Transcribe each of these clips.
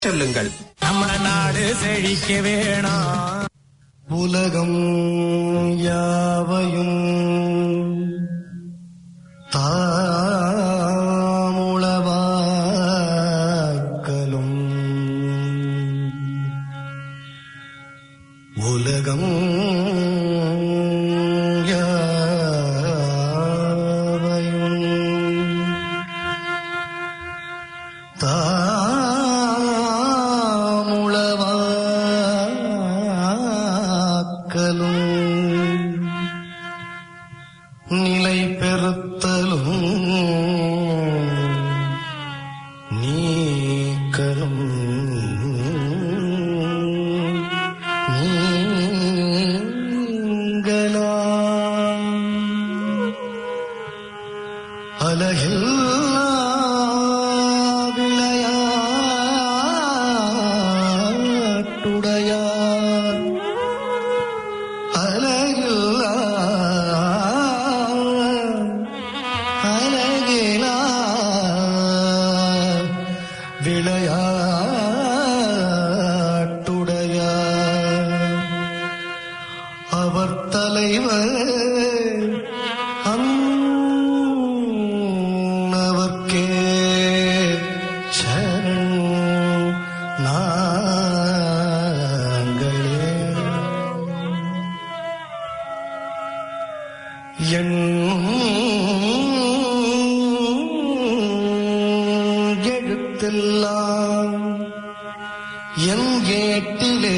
சொல்லுங்கள் நம்ம நாடு செழிக்க வேணாம் உலகம் யாவையும் தாமுளவாக்கலும் உலகம் யாவையும் தாமுளவாக்கலும் நிலை பெறுத்தலும் நீக்கலும் நீங்களாம் அலகில்லா விளையாட்டுடையார் அலகில்லா அலகிலா விளையாட்டுடையார் அவர் தலைவர் அன்னவர்க்கே சரண் நாங்களே என் எழுத்தெல்லாம் என் கேட்டிலே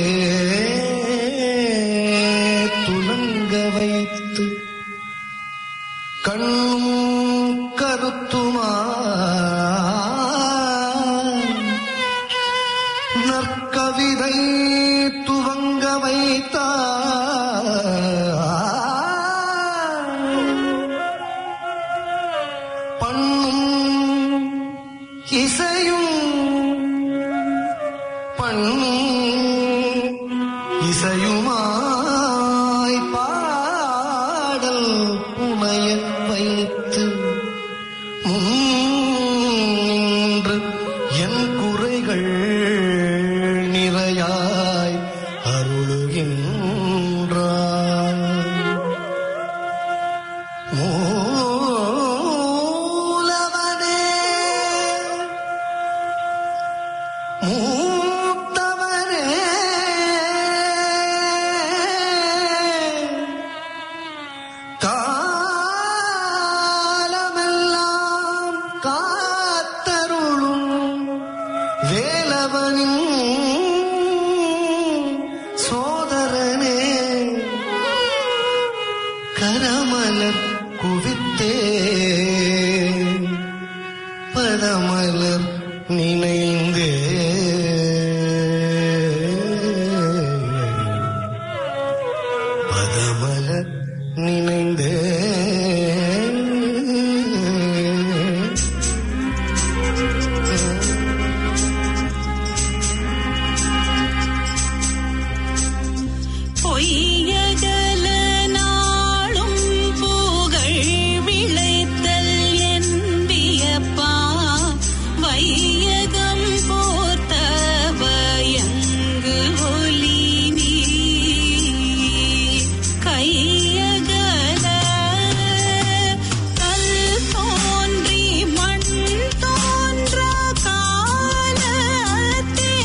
துலங்க வைத்து கண்ணும் கருத்துமா நற்கவிதை துவங்க வைத்தார் பண்ணும் இசையும் பண்ணும் இசையுமாய் பாடல் புனைய வைத்து முன்று என் குறைகள் நிறையாய் அருளுகின்றார் மூலவனே மூத்தவனே காலமெல்லாம் காத்தருளும் வேலவனின் சோதரனே கரமலர் குவித்தே பதமலர் நினைந்தே பதமலர் நினைந்தே பொய்யகல நாளும் புகழ் விளைத்தல் என்பியப்பா வையகம் போர்த்த பயங்கு ஒலி நீ கையகல கல் தோன்றி மண் தோன்ற காலத்தே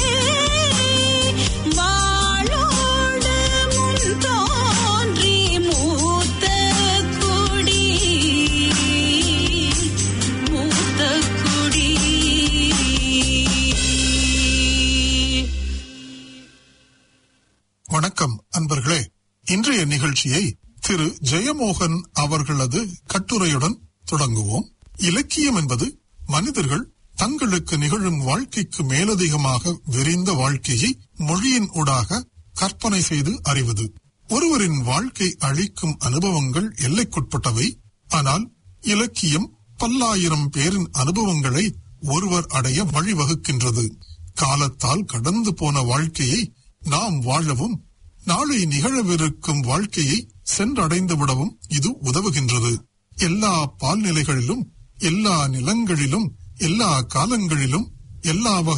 வாழோடு முன் தோன்றி மூத்த குடி மூத்த குடி வணக்கம் அன்பர்களே இன்றைய நிகழ்ச்சியை திரு ஜெயமோகன் அவர்களது கட்டுரையுடன் தொடங்குவோம் இலக்கியம் என்பது மனிதர்கள் தங்களுக்கு நிகழும் வாழ்க்கைக்கு மேலதிகமாக விரிந்த வாழ்க்கையை மொழியின் ஊடாக கற்பனை செய்து அறிவது ஒருவரின் வாழ்க்கை அளிக்கும் அனுபவங்கள் எல்லைக்குட்பட்டவை ஆனால் இலக்கியம் பல்லாயிரம் பேரின் அனுபவங்களை ஒருவர் அடைய வழிவகுக்கின்றது காலத்தால் கடந்து போன வாழ்க்கையை நாம் வாழவும் நாளை நிகழவிருக்கும் வாழ்க்கையை சென்றடைந்து விடவும் இது உதவுகின்றது எல்லா பால்நிலைகளிலும் எல்லா நிலங்களிலும் எல்லா காலங்களிலும் எல்லா வகை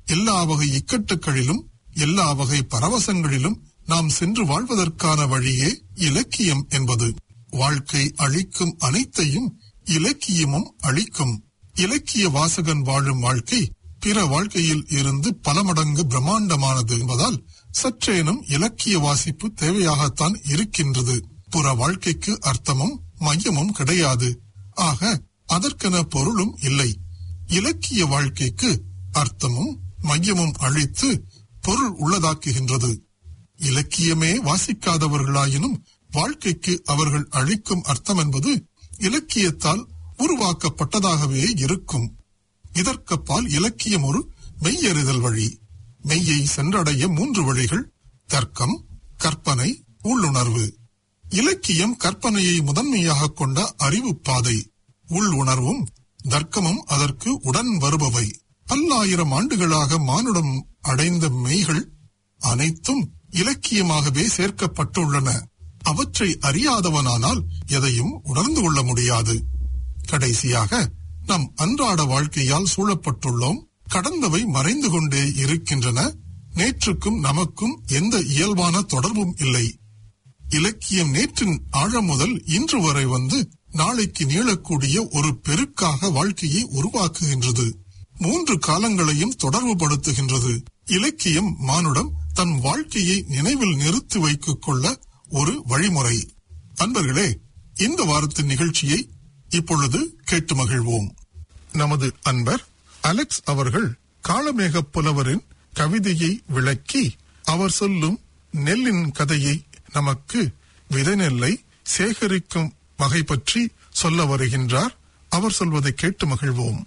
எல்லா வகை இக்கட்டுகளிலும் எல்லா வகை பரவசங்களிலும் நாம் சென்று வாழ்வதற்கான வழியே இலக்கியம் என்பது வாழ்க்கை அளிக்கும் அனைத்தையும் இலக்கியமும் அளிக்கும் இலக்கிய வாசகன் வாழும் வாழ்க்கை பிற வாழ்க்கையில் இருந்து பல மடங்கு பிரம்மாண்டமானது என்பதால் சற்றேனும் இலக்கிய வாசிப்பு தேவையாகத்தான் இருக்கின்றது புற வாழ்க்கைக்கு அர்த்தமும் மையமும் கிடையாது ஆக அதற்கென பொருளும் இல்லை இலக்கிய வாழ்க்கைக்கு அர்த்தமும் மையமும் அழித்து பொருள் உள்ளதாக்குகின்றது இலக்கியமே வாசிக்காதவர்களாயினும் வாழ்க்கைக்கு அவர்கள் அளிக்கும் அர்த்தம் என்பது இலக்கியத்தால் உருவாக்கப்பட்டதாகவே இருக்கும் இதற்கப்பால் இலக்கியம் ஒரு மெய்யறிதல் வழி மெய்யை சென்றடைய மூன்று வழிகள் தர்க்கம் கற்பனை உள்ளுணர்வு இலக்கியம் கற்பனையை முதன்மையாக கொண்ட அறிவு பாதை உள்ளுணர்வும் தர்க்கமும் அதற்கு உடன் வருபவை பல்லாயிரம் ஆண்டுகளாக மானுடம் அடைந்த மெய்கள் அனைத்தும் இலக்கியமாகவே சேர்க்கப்பட்டுள்ளன அவற்றை அறியாதவனானால் எதையும் உணர்ந்து கொள்ள முடியாது கடைசியாக நம் அன்றாட வாழ்க்கையால் சூழப்பட்டுள்ளோம் கடந்தவை மறைந்து கொண்டே இருக்கின்றன நேற்றுக்கும் நமக்கும் எந்த இயல்பான தொடர்பும் இல்லை இலக்கியம் நேற்றின் ஆழம் முதல் இன்று வரை வந்து நாளைக்கு நீளக்கூடிய ஒரு பெருக்காக வாழ்க்கையை உருவாக்குகின்றது மூன்று காலங்களையும் தொடர்புபடுத்துகின்றது இலக்கியம் மானுடம் தன் வாழ்க்கையை நினைவில் நிறுத்தி வைத்துக் கொள்ள ஒரு வழிமுறை அன்பர்களே இந்த வாரத்தின் நிகழ்ச்சியை இப்பொழுது கேட்டு மகிழ்வோம் நமது அன்பர் அலெக்ஸ் அவர்கள் காளமேக புலவரின் கவிதையை விளக்கி அவர் சொல்லும் நெல்லின் கதையை நமக்கு விதை நெல்லை சேகரிக்கும் வகை பற்றி சொல்ல வருகின்றார் அவர் சொல்வதை கேட்டு மகிழ்வோம்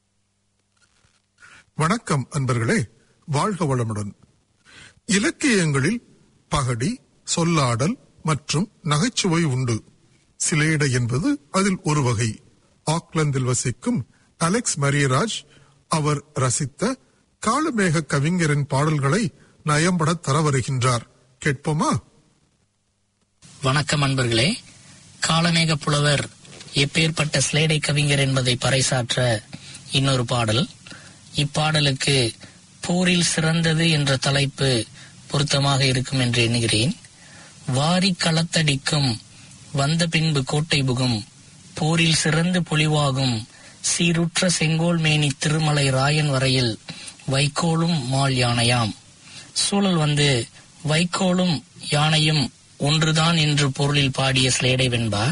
வணக்கம் அன்பர்களே வாழ்க வளமுடன் இலக்கியங்களில் பகடி சொல்லாடல் மற்றும் நகைச்சுவை உண்டு சிலேடை என்பது அதில் ஒரு வகை ஆக்லாந்தில் வசிக்கும் அலெக்ஸ் மரியராஜ் அவர் ரசித்த காலமேக கவிஞரின் பாடல்களை நயம்பட தர வருகின்றார் கேட்போமா வணக்கம் அன்பர்களே காலமேக புலவர் எப்பேற்பட்ட ஸ்லேடை கவிஞர் என்பதை பறைசாற்ற இன்னொரு பாடல் இப்பாடலுக்கு போரில் சிறந்தது என்ற தலைப்பு பொருத்தமாக இருக்கும் என்று எண்ணுகிறேன் வாரி களத்தடிக்கும் வந்த பின்பு கோட்டை புகும் போரில் சிறந்து பொலிவாகும் சீருற்ற செங்கோல் மேனி திருமலை ராயன் வரையில் வைக்கோலும் மால் யானையாம் சூழல் வந்து வைக்கோலும் யானையும் ஒன்றுதான் என்று பொருளில் பாடிய ஸ்லேடை வெண்பா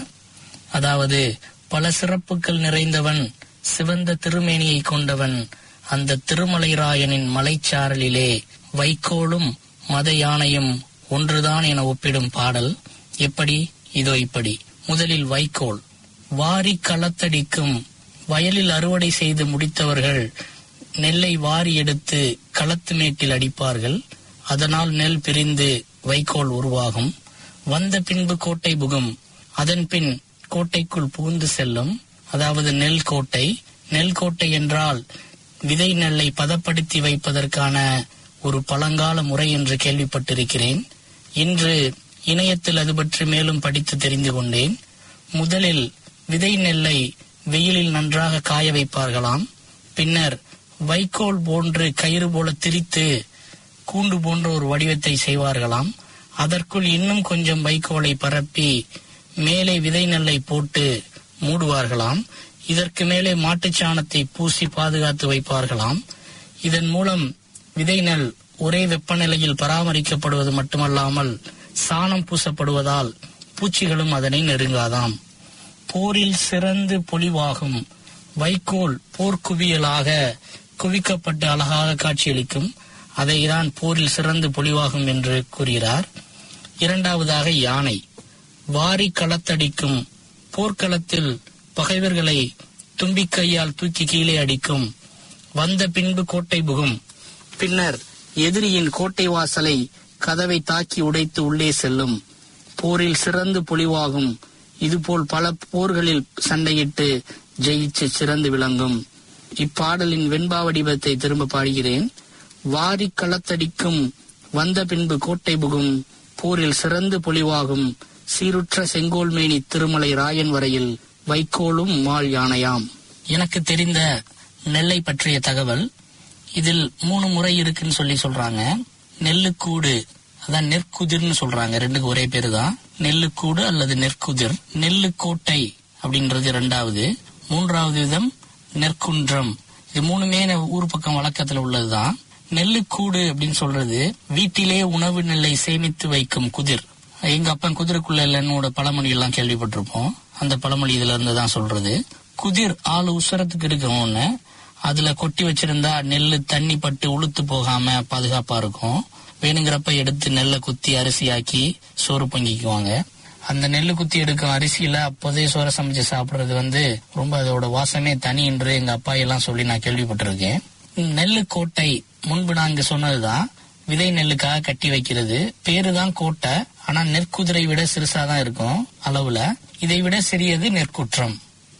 அதாவது பல சிறப்புகள் நிறைந்தவன் சிவந்த திருமேனியை கொண்டவன் அந்த திருமலைராயனின் மலைச்சாரலிலே வைக்கோலும் மத யானையும் ஒன்றுதான் என ஒப்பிடும் பாடல் எப்படி இதோ இப்படி முதலில் வைக்கோல் வாரி களத்தடிக்கும் வயலில் அறுவடை செய்து முடித்தவர்கள் நெல்லை வாரி எடுத்து களத்து மேட்டில் அடிப்பார்கள் அதனால் நெல் பிரிந்து வைக்கோல் உருவாகும் வந்த பின்பு கோட்டை புகும் அதன் பின் கோட்டைக்குள் புகுந்து செல்லும் அதாவது நெல் கோட்டை நெல் கோட்டை என்றால் விதை நெல்லை பதப்படுத்தி வைப்பதற்கான ஒரு பழங்கால முறை என்று கேள்விப்பட்டிருக்கிறேன் இன்று இணையத்தில் அது பற்றி மேலும் படித்து தெரிந்து கொண்டேன் முதலில் விதை நெல்லை வெயிலில் நன்றாக காய வைப்பார்களாம் பின்னர் வைக்கோல் போன்று கயிறு போல திரித்து கூண்டு போன்ற ஒரு வடிவத்தை செய்வார்களாம் அதற்குள் இன்னும் கொஞ்சம் வைக்கோலை பரப்பி மேலே விதை நெல்லை போட்டு மூடுவார்களாம் இதற்கு மேலே மாட்டுச் சாணத்தை பூசி பாதுகாத்து வைப்பார்களாம் இதன் மூலம் விதை நெல் ஒரே வெப்பநிலையில் பராமரிக்கப்படுவது மட்டுமல்லாமல் சாணம் பூசப்படுவதால் பூச்சிகளும் அதனை நெருங்காதாம் போரில் சிறந்து பொலிவாகும் வைக்கோல் போர்க்குவியலாக குவிக்கப்பட்டு அழகாக காட்சியளிக்கும் அதைதான் போரில் சிறந்து பொலிவாகும் என்று கூறுகிறார் இரண்டாவதாக யானை வாரி களத்தடிக்கும் போர்க்களத்தில் பகைவர்களை தும்பிக்கையால் தூக்கி கீழே அடிக்கும் வந்த பின்பு கோட்டை புகும் பின்னர் எதிரியின் கோட்டை வாசலை கதவை தாக்கி உடைத்து உள்ளே செல்லும் போரில் சிறந்து பொலிவாகும் இதுபோல் பல போர்களில் சண்டையிட்டு ஜெயிச்சு சிறந்து விளங்கும் இப்பாடலின் வெண்பா வடிவத்தை திரும்ப பாடுகிறேன் வாரி களத்தடிக்கும் வந்த பின்பு கோட்டை புகும் போரில் சிறந்து பொலிவாகும் சீருற்ற செங்கோல்மேனி திருமலை ராயன் வரையில் வைக்கோலும் மால் யானையாம் எனக்கு தெரிந்த நெல்லை பற்றிய தகவல் இதில் மூணு முறை இருக்குன்னு சொல்லி சொல்றாங்க நெல்லுக்கூடு அதான் நெற்குதிர்னு சொல்றாங்க ரெண்டுக்கு ஒரே பேரு தான் நெல்லுக்கூடு அல்லது நெற்குதிர் நெல்லுக்கோட்டை அப்படின்றது ரெண்டாவது மூன்றாவது விதம் நெற்குன்றம் இது மூணுமே ந- ஊர் பக்கம் வழக்கத்துல உள்ளதுதான் நெல்லுக்கூடு அப்படின்னு சொல்றது வீட்டிலே உணவு நெல்லை சேமித்து வைக்கும் குதிர் எங்க அப்பா குதிரைக்குள்ள இல்லைன்னு பழமொழி எல்லாம் கேள்விப்பட்டிருப்போம் அந்த பழமொழி இதுல இருந்து தான் சொல்றது குதிர் ஆள் உசரத்துக்கு இருக்கணும்னு அதுல கொட்டி வச்சிருந்தா நெல்லு தண்ணி பட்டு உளுத்து போகாம பாதுகாப்பா இருக்கும் வேணுங்கிறப்ப எடுத்து நெல்லை குத்தி அரிசியாக்கி சோறு பொங்கிக்குவாங்க அந்த நெல்லு குத்தி எடுக்கும் அரிசியில அப்போதே சோறை சமைச்சு சாப்பிடுறது வந்து ரொம்ப அதோட வாசமே தனி என்று எங்க அப்பா எல்லாம் சொல்லி நான் கேள்விப்பட்டிருக்கேன் நெல்லு கோட்டை முன்பு நான் இங்க சொன்னதுதான் விதை நெல்லுக்காக கட்டி வைக்கிறது பேரு தான் கோட்டை ஆனா நெற்குதிரை விட சிறுசாதான் இருக்கும் அளவுல இதை விட சிறியது நெற்குற்றம்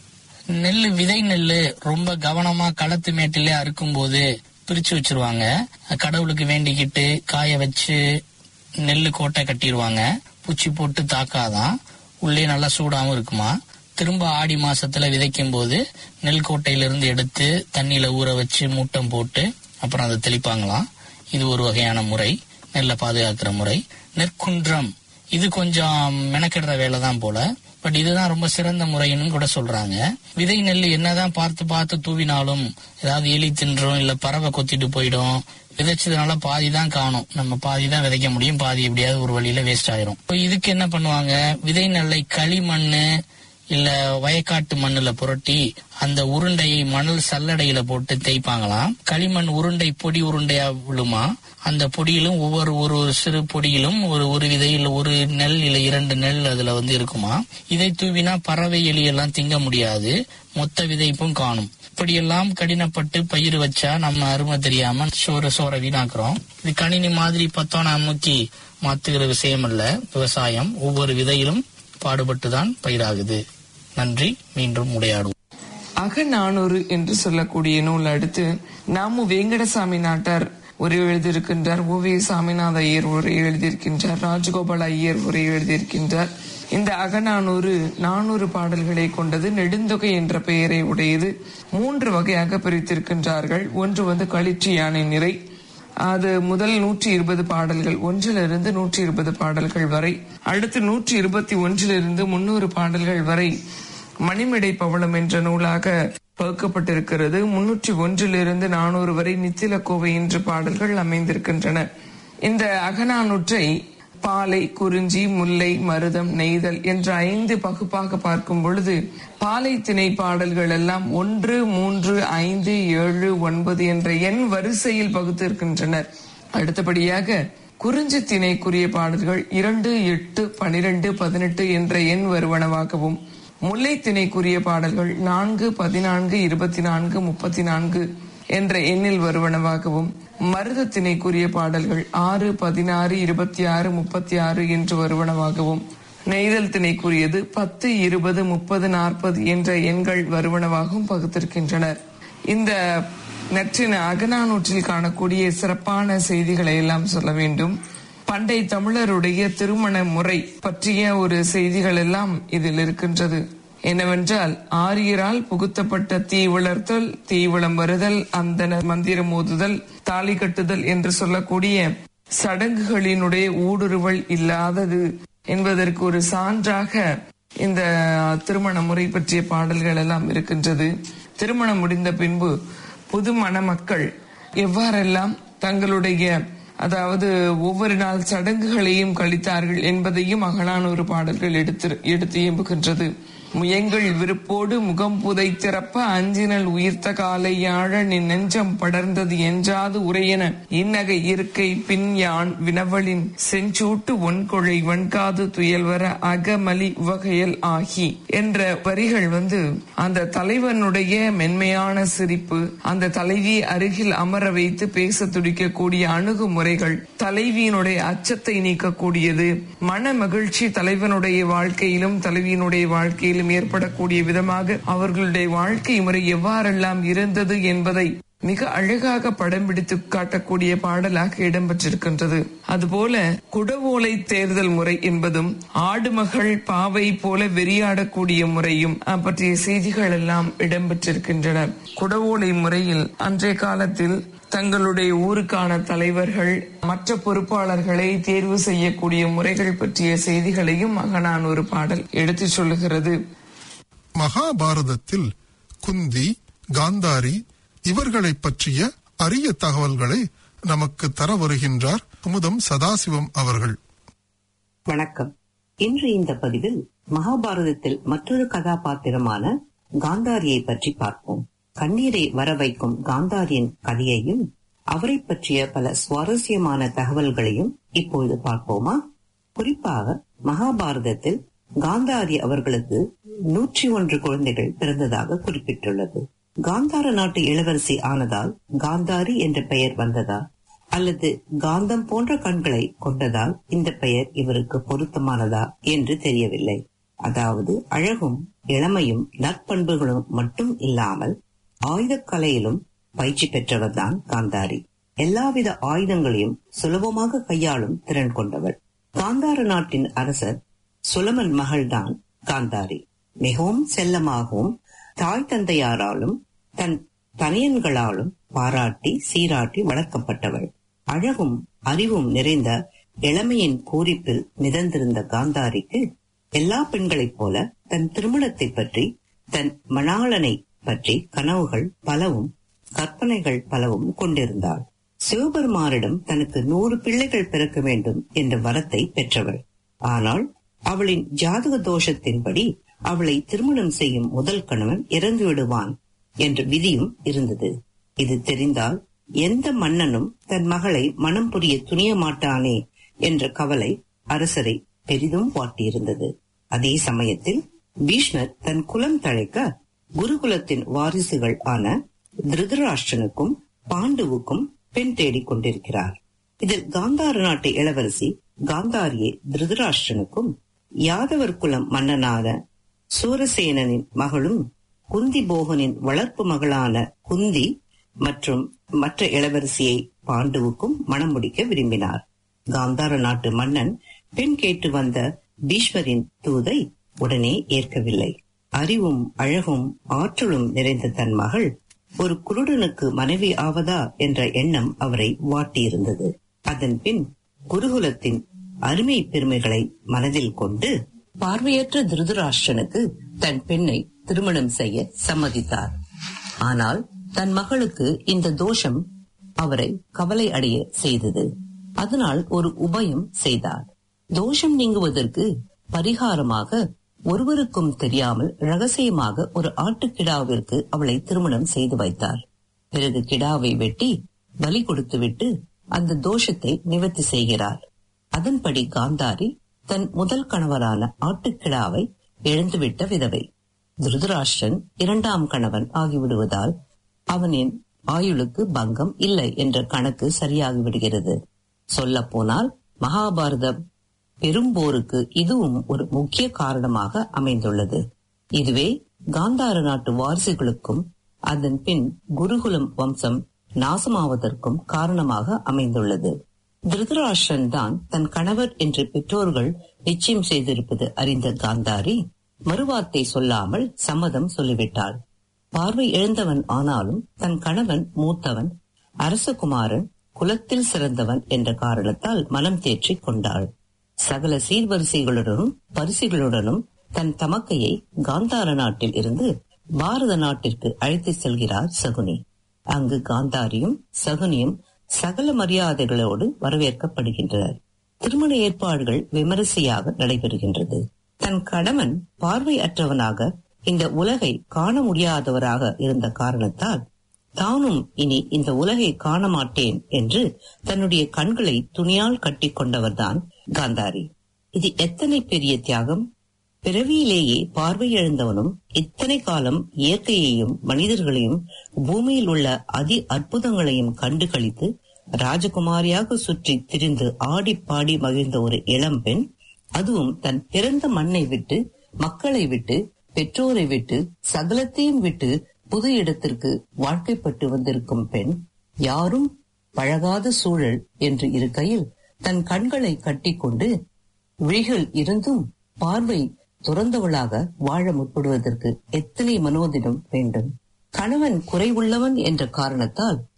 நெல்லு விதை நெல்லு ரொம்ப கவனமா களத்து மேட்டிலே அறுக்கும் போது பிரிச்சு வச்சிருவாங்க கடவுளுக்கு வேண்டிக்கிட்டு காய வச்சு நெல்லு கோட்டை கட்டிடுவாங்க பூச்சி போட்டு தாக்காதான் உள்ளே நல்லா சூடாவும் இருக்குமா திரும்ப ஆடி மாசத்துல விதைக்கும் போது நெல் கோட்டையிலிருந்து எடுத்து தண்ணியில ஊற வச்சு மூட்டம் போட்டு அப்புறம் அதை தெளிப்பாங்களாம் இது ஒரு வகையான முறை நெல்லை பாதுகாக்கிற முறை நெற்குன்றம் இது கொஞ்சம் மெனக்கிடுற வேலை தான் போல பட் இதுதான் ரொம்ப சிறந்த முறைன்னு கூட சொல்றாங்க விதை நெல் என்னதான் பார்த்து பார்த்து தூவினாலும் ஏதாவது எலி தின்றும் இல்ல பறவை கொத்திட்டு போயிடும் விதைச்சதுனால பாதி தான் காணும் நம்ம பாதி தான் விதைக்க முடியும் பாதி எப்படியாவது ஒரு வழியில வேஸ்ட் ஆயிரும் இப்போ இதுக்கு என்ன பண்ணுவாங்க விதை நெல்லை களிமண்ணு இல்ல வயக்காட்டு மண்ணுல புரட்டி அந்த உருண்டையை மணல் சல்லடையில போட்டு தேய்ப்பாங்களாம் களிமண் உருண்டை பொடி உருண்டையா விழுமா அந்த பொடியிலும் ஒவ்வொரு ஒரு ஒரு சிறு பொடியிலும் ஒரு ஒரு விதை இல்ல ஒரு நெல் இல்ல இரண்டு நெல் அதுல வந்து இருக்குமா இதை தூவினா பறவை எலி எல்லாம் திங்க முடியாது மொத்த விதைப்பும் காணும் இப்படியெல்லாம் கடினப்பட்டு பயிர் வச்சா நம்ம அருமை தெரியாம சோறு சோற வீணாக்குறோம் இது கணினி மாதிரி பத்தோன அமுக்கி மாத்துகிற விஷயம் அல்ல விவசாயம் ஒவ்வொரு விதையிலும் பாடுபட்டுதான் பயிராகுது நன்றி மீண்டும் உரையாடுவோம் அகநானூறு என்று சொல்லக்கூடிய நூல் அடுத்து நாமு வெங்கடசாமி நாட்டார் உரை எழுதியிருக்கின்றார் ஓவிய சாமிநாத ஐயர் உரை எழுதியிருக்கின்றார் ராஜகோபால் ஐயர் உரை எழுதியிருக்கின்றார் இந்த அகநானூறு நானூறு பாடல்களை கொண்டது நெடுந்தொகை என்ற பெயரை உடையது மூன்று வகையாக பிரித்திருக்கின்றார்கள் ஒன்று வந்து களிற்று யானை நிறை அது முதல் நூற்றி இருபது பாடல்கள் ஒன்றிலிருந்து நூற்றி இருபது பாடல்கள் வரை அடுத்து நூற்றி இருபத்தி ஒன்றிலிருந்து முன்னூறு பாடல்கள் வரை மணிமிடை பவளம் என்ற நூலாக பகுக்கப்பட்டிருக்கிறது முன்னூற்றி ஒன்றிலிருந்து நானூறு வரை நித்தில கோவை என்ற பாடல்கள் அமைந்திருக்கின்றன இந்த அகநானூற்றை பாலை குறிஞ்சி முல்லை மருதம் நெய்தல் என்ற ஐந்து பகுப்பாக பார்க்கும் பொழுது பாலை திணை பாடல்கள் எல்லாம் ஒன்று மூன்று ஐந்து ஏழு ஒன்பது என்ற எண் வரிசையில் பகுத்திருக்கின்றனர் அடுத்தபடியாக குறிஞ்சி திணைக்குரிய பாடல்கள் இரண்டு எட்டு பனிரெண்டு பதினெட்டு என்ற எண் வருவனவாகவும் முல்லை திணைக்குரிய பாடல்கள் நான்கு பதினான்கு இருபத்தி நான்கு முப்பத்தி நான்கு என்ற எண்ணில் வருவனவாகவும் மருத திணைக்குரிய பாடல்கள் ஆறு பதினாறு இருபத்தி ஆறு முப்பத்தி ஆறு என்று வருவனவாகவும் நெய்தல் திணைக்குரியது பத்து இருபது முப்பது நாற்பது என்ற எண்கள் வருவனவாகவும் பகுத்திருக்கின்றனர் இந்த நற்றின அகநானூற்றில் காணக்கூடிய சிறப்பான செய்திகளை எல்லாம் சொல்ல வேண்டும் பண்டை தமிழருடைய திருமண முறை பற்றிய ஒரு செய்திகள் எல்லாம் இதில் இருக்கின்றது என்னவென்றால் ஆரியரால் புகுத்தப்பட்ட தீ வளர்த்தல் தீவளம் வருதல் அந்தன மந்திரம் ஓதுதல் தாலி கட்டுதல் என்று சொல்லக்கூடிய சடங்குகளினுடைய ஊடுருவல் இல்லாதது என்பதற்கு ஒரு சான்றாக இந்த திருமண முறை பற்றிய பாடல்கள் எல்லாம் இருக்கின்றது திருமணம் முடிந்த பின்பு புது மணமக்கள் எவ்வாறெல்லாம் தங்களுடைய அதாவது ஒவ்வொரு நாள் சடங்குகளையும் கழித்தார்கள் என்பதையும் அகலானூறு பாடல்கள் எடுத்து எடுத்து இயம்புகின்றது முயங்கள் விருப்போடு முகம் புதைத்திறப்ப அஞ்சினல் உயிர்த்த காலை யாழ நின் நெஞ்சம் படர்ந்தது என்றாது உரையென இன்னகை இருக்கை பின் யான் வினவலின் செஞ்சூட்டு ஒன்கொழை வன்காது துயல்வர அகமலி உவகையல் ஆகி என்ற வரிகள் வந்து அந்த தலைவனுடைய மென்மையான சிரிப்பு அந்த தலைவியை அருகில் அமர வைத்து பேச துடிக்கக்கூடிய அணுகுமுறைகள் தலைவியினுடைய அச்சத்தை நீக்கக்கூடியது மன மகிழ்ச்சி தலைவனுடைய வாழ்க்கையிலும் தலைவியினுடைய வாழ்க்கையிலும் ஏற்படக்கூடிய விதமாக அவர்களுடைய வாழ்க்கை முறை எவ்வாறெல்லாம் இருந்தது என்பதை மிக அழகாக படம் பிடித்து காட்டக்கூடிய பாடலாக இடம்பெற்றிருக்கின்றது அதுபோல குடவோலை தேர்தல் முறை என்பதும் ஆடுமகள் பாவை போல வெறியாடக்கூடிய முறையும் அஹ், பற்றிய செய்திகள் எல்லாம் இடம்பெற்றிருக்கின்றன குடவோலை முறையில் அன்றைய காலத்தில் தங்களுடைய ஊருக்கான தலைவர்கள் மற்ற பொறுப்பாளர்களை தேர்வு செய்யக்கூடிய முறைகள் பற்றிய செய்திகளையும் மகனானூறு பாடல் எடுத்துச் சொல்லுகிறது மகாபாரதத்தில் குந்தி காந்தாரி இவர்களை பற்றிய அரிய தகவல்களை நமக்கு தர வருகின்றார் குமுதம் சதாசிவம் அவர்கள் வணக்கம் இன்று இந்த பதிவில் மகாபாரதத்தில் மற்றொரு கதாபாத்திரமான காந்தாரியை பற்றி பார்ப்போம் கண்ணீரை வர வைக்கும் காந்தாரியின் கதையையும் அவரை பற்றிய பல சுவாரஸ்யமான தகவல்களையும் இப்பொழுது பார்ப்போமா குறிப்பாக மகாபாரதத்தில் காந்தாரி அவர்களுக்கு நூற்றி ஒன்று குழந்தைகள் பிறந்ததாக குறிப்பிட்டுள்ளது காந்தார நாட்டு இளவரசி ஆனதால் காந்தாரி என்ற பெயர் வந்ததா அல்லது காந்தம் போன்ற கண்களை கொண்டதால் இந்த பெயர் இவருக்கு பொருத்தமானதா என்று தெரியவில்லை அதாவது அழகும் இளமையும் நற்பண்புகளும் மட்டும் இல்லாமல் ஆயுதக்கலையிலும் பயிற்சி பெற்றவர்தான் காந்தாரி எல்லாவித ஆயுதங்களையும் சுலபமாக கையாளும் திறன் கொண்டவர் காந்தார நாட்டின் அரசர் சுலமன் மகள்தான் காந்தாரி மிகவும் செல்லமாகவும் தாய் தந்தையாராலும் தன் தனியன்களாலும் பாராட்டி சீராட்டி வளர்க்கப்பட்டவள் அழகும் அறிவும் நிறைந்த இளமையின் பூரிப்பில் மிதந்திருந்த காந்தாரிக்கு எல்லா பெண்களைப் போல தன் திருமணத்தை பற்றி தன் மணாளனை பற்றி கனவுகள் பலவும் கற்பனைகள் பலவும் கொண்டிருந்தாள் சிவபெருமானிடம் தனக்கு நூறு பிள்ளைகள் பிறக்க வேண்டும் என்ற வரத்தை பெற்றவள் ஆனால் அவளின் ஜாதக தோஷத்தின்படி அவளை திருமணம் செய்யும் முதல் கணவன் இறந்து விடுவான் என்ற விதியும் இருந்தது இது தெரிந்தால் எந்த மன்னனும் தன் மகளை மனம் புரிய துணிய மாட்டானே என்ற கவலை அரசரை பெரிதும் வாட்டியிருந்தது அதே சமயத்தில் பீஷ்மர் தன் குலம் தழைக்க குருகுலத்தின் வாரிசுகள் ஆன திருதராஷ்டிரனுக்கும் பாண்டுவுக்கும் பெண் தேடிக் கொண்டிருக்கிறார் இதில் காந்தார நாட்டு இளவரசி காந்தாரியை திருதராஷ்டிரனுக்கும் யாதவர் குலம் மன்னனான சூரசேனனின் மகளும் குந்தி போகனின் வளர்ப்பு மகளான குந்தி மற்றும் மற்ற இளவரசியை பாண்டுவுக்கும் மணம் முடிக்க விரும்பினார் காந்தார நாட்டு மன்னன் பெண் கேட்டு வந்த பீஷ்மரின் தூதை உடனே ஏற்கவில்லை அறிவும் அழகும் ஆற்றலும் நிறைந்த தன் மகள் ஒரு குருடனுக்கு மனைவி ஆவதா என்ற எண்ணம் அவரை வாட்டியிருந்தது அதன் பின் குருகுலத்தின் அருமை பெருமைகளை மனதில் கொண்டு பார்வையற்ற திருதராஷ்டிரனுக்கு தன் பெண்ணை திருமணம் செய்ய சம்மதித்தார் ஆனால் தன் மகளுக்கு இந்த தோஷம் அவரை கவலை அடைய செய்தது அதனால் ஒரு உபயம் செய்தார் தோஷம் நீங்குவதற்கு பரிகாரமாக ஒருவருக்கும் தெரியாமல் ரகசியமாக ஒரு ஆட்டுக்கிடாவிற்கு அவளை திருமணம் செய்து வைத்தார் பிறகு கிடாவை வெட்டி பலி கொடுத்துவிட்டு அந்த தோஷத்தை நிவர்த்தி செய்கிறார் அதன்படி காந்தாரி தன் முதல் கணவரான ஆட்டுக்கிடாவை இழந்துவிட்ட விதவை திருதராஷ்டிரன் இரண்டாம் கணவன் ஆகிவிடுவதால் அவனின் ஆயுளுக்கு பங்கம் இல்லை என்ற கணக்கு சரியாகி விடுகிறது சொல்ல போனால் மகாபாரதம் பெரும்போருக்கு இதுவும் ஒரு முக்கிய காரணமாக அமைந்துள்ளது இதுவே காந்தார நாட்டு வாரிசுகளுக்கும் அதன் பின் குருகுலம் வம்சம் நாசமாவதற்கும் காரணமாக அமைந்துள்ளது திருதராஷ்டிரன் தான் தன் கணவர் என்று பெற்றோர்கள் நிச்சயம் செய்திருப்பது அறிந்த காந்தாரி மறுவார்த்தை சொல்லாமல் சம்மதம் சொல்லிவிட்டாள் பார்வை இழந்தவன் ஆனாலும் தன் கணவன் மூத்தவன் அரசகுமாரன் குலத்தில் சிறந்தவன் என்ற காரணத்தால் மனம் தேற்றிக் கொண்டாள் சகல சீர்வரிசைகளுடனும் பரிசுகளுடனும் தன் தமக்கையை காந்தார நாட்டில் இருந்து பாரத நாட்டிற்கு அழைத்து செல்கிறார் சகுனி அங்கு காந்தாரியும் சகுனியும் சகல மரியாதைகளோடு வரவேற்கப்படுகின்றனர் திருமண ஏற்பாடுகள் விமரிசையாக நடைபெறுகின்றது தன் கணவன் பார்வை அற்றவனாக இந்த உலகை காண முடியாதவராக இருந்த காரணத்தால் தானும் இனி இந்த உலகை காண மாட்டேன் என்று தன்னுடைய கண்களை துணியால் கட்டி கொண்டவர்தான் காந்தாரி இது எத்தனை பெரிய தியாகம் பிறவியிலேயே பார்வையிழந்தவனும் இத்தனை காலம் இயற்கையையும் மனிதர்களையும் பூமியில் உள்ள அதி அற்புதங்களையும் கண்டு கழித்து ராஜகுமாரியாக சுற்றி திரிந்து ஆடி பாடி மகிழ்ந்த ஒரு இளம்பெண் அதுவும் தன் பிறந்த மண்ணை விட்டு மக்களை விட்டு பெற்றோரை விட்டு சகலத்தையும் விட்டு புது இடத்திற்கு வாழ்க்கைப்பட்டு வந்திருக்கும் பெண் யாரும் பழகாத சூழல் என்று இருக்கையில் தன் கண்களை கட்டிக்கொண்டு விழிகள் இருந்தும் பார்வை துறந்தவளாக வாழ முற்படுவதற்கு எத்தனை மனோதிடம் வேண்டும் கணவன் குறைவுள்ளவன் என்ற காரணத்தால்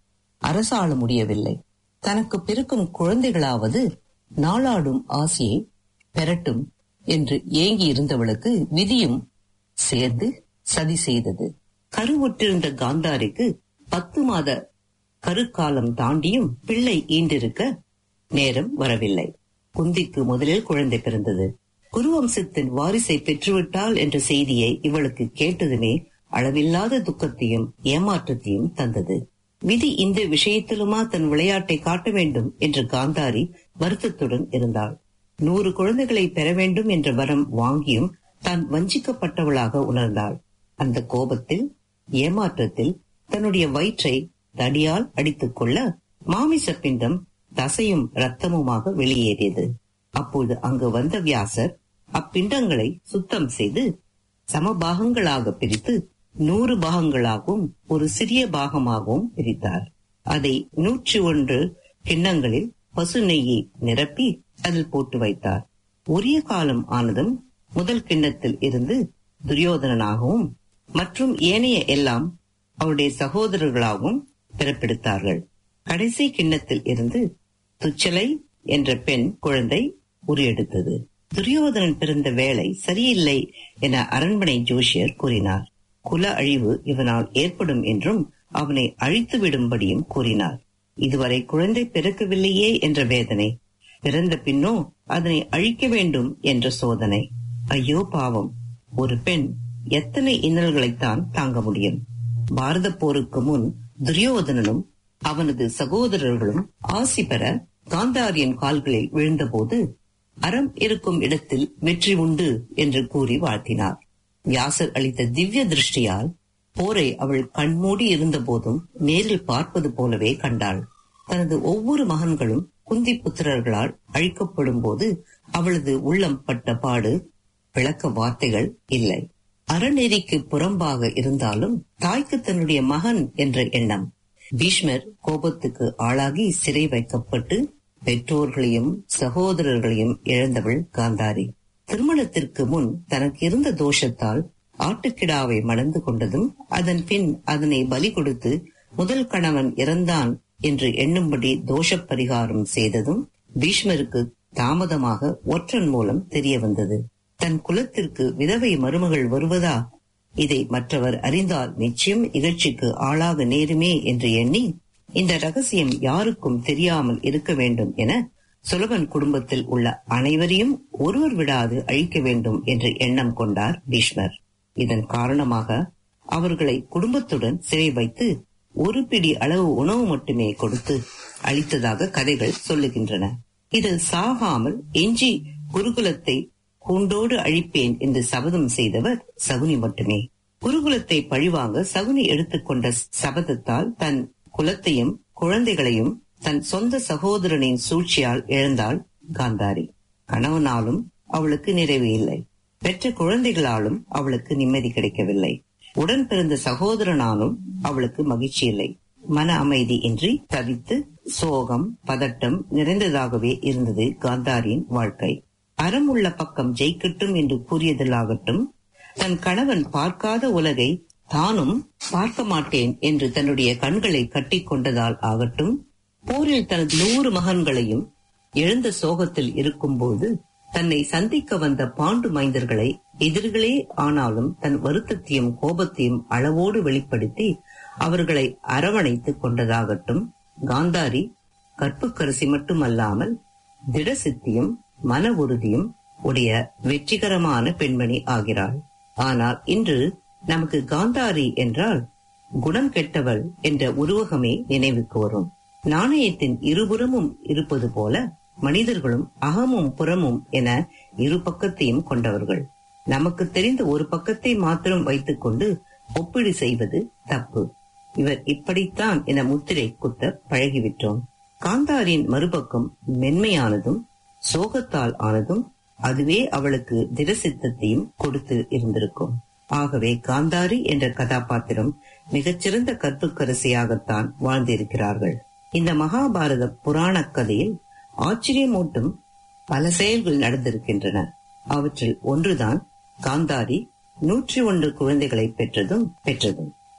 அரசாள முடியவில்லை தனக்கு பிறக்கும் குழந்தைகளாவது நாளாடும் ஆசையை பெறட்டும் என்று ஏங்கி இருந்தவளுக்கு விதியும் சேர்ந்து சதி செய்தது கருவுற்றிருந்த காந்தாரிக்கு பத்து மாத கருக்காலம் தாண்டியும் பிள்ளை ஈண்டிருக்க நேரம் வரவில்லை குந்திக்கு முதலில் குழந்தை பிறந்தது குருவம்சத்தின் வாரிசை பெற்றுவிட்டாள் என்ற செய்தியை இவளுக்கு கேட்டதுமே அளவில்லாத துக்கத்தையும் ஏமாற்றத்தையும் தந்தது விதி இந்த விஷயத்திலுமா தன் விளையாட்டை காட்ட வேண்டும் என்று காந்தாரி வருத்தத்துடன் இருந்தாள் நூறு குழந்தைகளை பெற வேண்டும் என்ற வரம் வாங்கியும் தான் வஞ்சிக்கப்பட்டவளாக உணர்ந்தாள் அந்த கோபத்தில் ஏமாற்றத்தில் தன்னுடைய வயிற்றை தடியால் அடித்துக் கொள்ள மாமிச பிண்டம் தசையும் ரத்தமுமாக வெளியேறியது அப்போது அங்கு வந்த வியாசர் அப்பிண்டங்களை சுத்தம் செய்து சமபாகங்களாக பிரித்து நூறு பாகங்களாகவும் ஒரு சிறிய பாகமாகவும் பிரித்தார் அதை நூற்றி ஒன்று கிண்ணங்களில் பசு நெய்யை நிரப்பி அதில் போட்டு வைத்தார் உரிய காலம் ஆனதும் முதல் கிண்ணத்தில் இருந்து துரியோதனனாகவும் மற்றும் ஏனைய எல்லாம் அவருடைய சகோதரர்களாகவும் பிறப்பெடுத்தார்கள் கடைசி கிண்ணத்தில் இருந்து துச்சலை என்ற பெண் குழந்தை உரியெடுத்தது துரியோதனன் பிறந்த வேலை சரியில்லை என அரண்மனை ஜோஷியர் கூறினார் குல அழிவு இவனால் ஏற்படும் என்றும் அவனை அழித்து விடும்படியும் கூறினார் இதுவரை குழந்தை பிறக்கவில்லையே என்ற வேதனை பிறந்த பின்னோ அதனை அழிக்க வேண்டும் என்ற சோதனை ஐயோ பாவம் ஒரு பெண் எத்தனை இன்னல்களைத்தான் தாங்க முடியும் பாரத போருக்கு முன் துரியோதனனும் அவனது சகோதரர்களும் ஆசி பெற காந்தாரியின் கால்களில் விழுந்தபோது அறம் இருக்கும் இடத்தில் வெற்றி உண்டு என்று கூறி வாழ்த்தினார் வியாசர் அளித்த திவ்ய திருஷ்டியால் போரை அவள் கண்மூடி இருந்த போதும் நேரில் பார்ப்பது போலவே கண்டாள் தனது ஒவ்வொரு மகன்களும் குந்தி புத்திரர்களால் அழிக்கப்படும் போது அவளது உள்ளம் பட்ட பாடு விளக்க வார்த்தைகள் இல்லை அறநெறிக்கு புறம்பாக இருந்தாலும் தாய்க்கு தன்னுடைய மகன் என்ற எண்ணம் பீஷ்மர் கோபத்துக்கு ஆளாகி சிறை வைக்கப்பட்டு பெற்றோர்களையும் சகோதரர்களையும் இழந்தவள் காந்தாரி திருமணத்திற்கு முன் தனக்கு இருந்த தோஷத்தால் ஆட்டுக்கிடாவை மணந்து கொண்டதும் அதன் பின் அதனை பலி கொடுத்து முதல் கணவன் இறந்தான் என்று எண்ணும்படி தோஷ பரிகாரம் செய்ததும் பீஷ்மருக்கு தாமதமாக ஒற்றன் மூலம் தெரிய வந்தது தன் குலத்திற்கு விதவை மருமகள் வருவதா இதை மற்றவர் அறிந்தால் நிச்சயம் இகழ்ச்சிக்கு ஆளாக நேருமே என்று எண்ணி இந்த ரகசியம் யாருக்கும் தெரியாமல் இருக்க வேண்டும் என சுலபன் குடும்பத்தில் உள்ள அனைவரையும் ஒருவர் விடாது அழிக்க வேண்டும் என்ற எண்ணம் கொண்டார் பீஷ்மர் இதன் காரணமாக அவர்களை குடும்பத்துடன் சிறை வைத்து ஒரு பிடி அளவு உணவு மட்டுமே கொடுத்து அளித்ததாக கதைகள் சொல்லுகின்றன இதில் சாகாமல் எஞ்சி குருகுலத்தை கூண்டோடு அழிப்பேன் என்று சபதம் செய்தவர் சகுனி மட்டுமே குருகுலத்தை பழிவாங்க சகுனி எடுத்துக்கொண்ட சபதத்தால் தன் குலத்தையும் குழந்தைகளையும் தன் சொந்த சகோதரனின் சூழ்ச்சியால் இழந்தாள் காந்தாரி கணவனாலும் அவளுக்கு நிறைவு இல்லை பெற்ற குழந்தைகளாலும் அவளுக்கு நிம்மதி கிடைக்கவில்லை உடன் பிறந்த சகோதரனாலும் அவளுக்கு மகிழ்ச்சி இல்லை மன அமைதி இன்றி தவித்து சோகம் பதட்டம் நிறைந்ததாகவே இருந்தது காந்தாரியின் வாழ்க்கை அறம் உள்ள பக்கம் ஜெயிக்கட்டும் என்று கூறியதிலாகட்டும் தன் கணவன் பார்க்காத உலகை தானும் பார்க்க மாட்டேன் என்று தன்னுடைய கண்களை கட்டிக் கொண்டதால் ஆகட்டும் போரில் தனது நூறு மகன்களையும் எழுந்த சோகத்தில் இருக்கும்போது தன்னை சந்திக்க வந்த பாண்டு மைந்தர்களை எதிர்களே ஆனாலும் தன் வருத்தத்தையும் கோபத்தையும் அளவோடு வெளிப்படுத்தி அவர்களை அரவணைத்துக் கொண்டதாகட்டும் காந்தாரி கற்புக்கரசி மட்டுமல்லாமல் திடசித்தியும் மன உறுதியும் உடைய வெற்றிகரமான பெண்மணி ஆகிறாள் ஆனால் இன்று நமக்கு காந்தாரி என்றால் குணம் கெட்டவள் என்ற உருவகமே நினைவுக்கு வரும் நாணயத்தின் இருபுறமும் இருப்பது போல மனிதர்களும் அகமும் புறமும் என இரு பக்கத்தையும் கொண்டவர்கள் நமக்கு தெரிந்த ஒரு பக்கத்தை மாத்திரம் வைத்துக்கொண்டு ஒப்பீடு செய்வது தப்பு இவர் இப்படித்தான் என முத்திரை குத்த பழகிவிட்டோம் காந்தாரின் மறுபக்கம் மென்மையானதும் சோகத்தால் ஆனதும் அதுவே அவளுக்கு திடசித்தத்தையும் கொடுத்து இருந்திருக்கும் ஆகவே காந்தாரி என்ற கதாபாத்திரம் மிகச்சிறந்த கற்புக்கரசியாகத்தான் வாழ்ந்திருக்கிறார்கள் இந்த மகாபாரத புராண கதையில் ஆச்சரியமூட்டும் பல செயல்கள் நடந்திருக்கின்றன அவற்றில் ஒன்றுதான் காந்தாரி நூற்றி ஒன்று குழந்தைகளை பெற்றதும் பெற்றதும்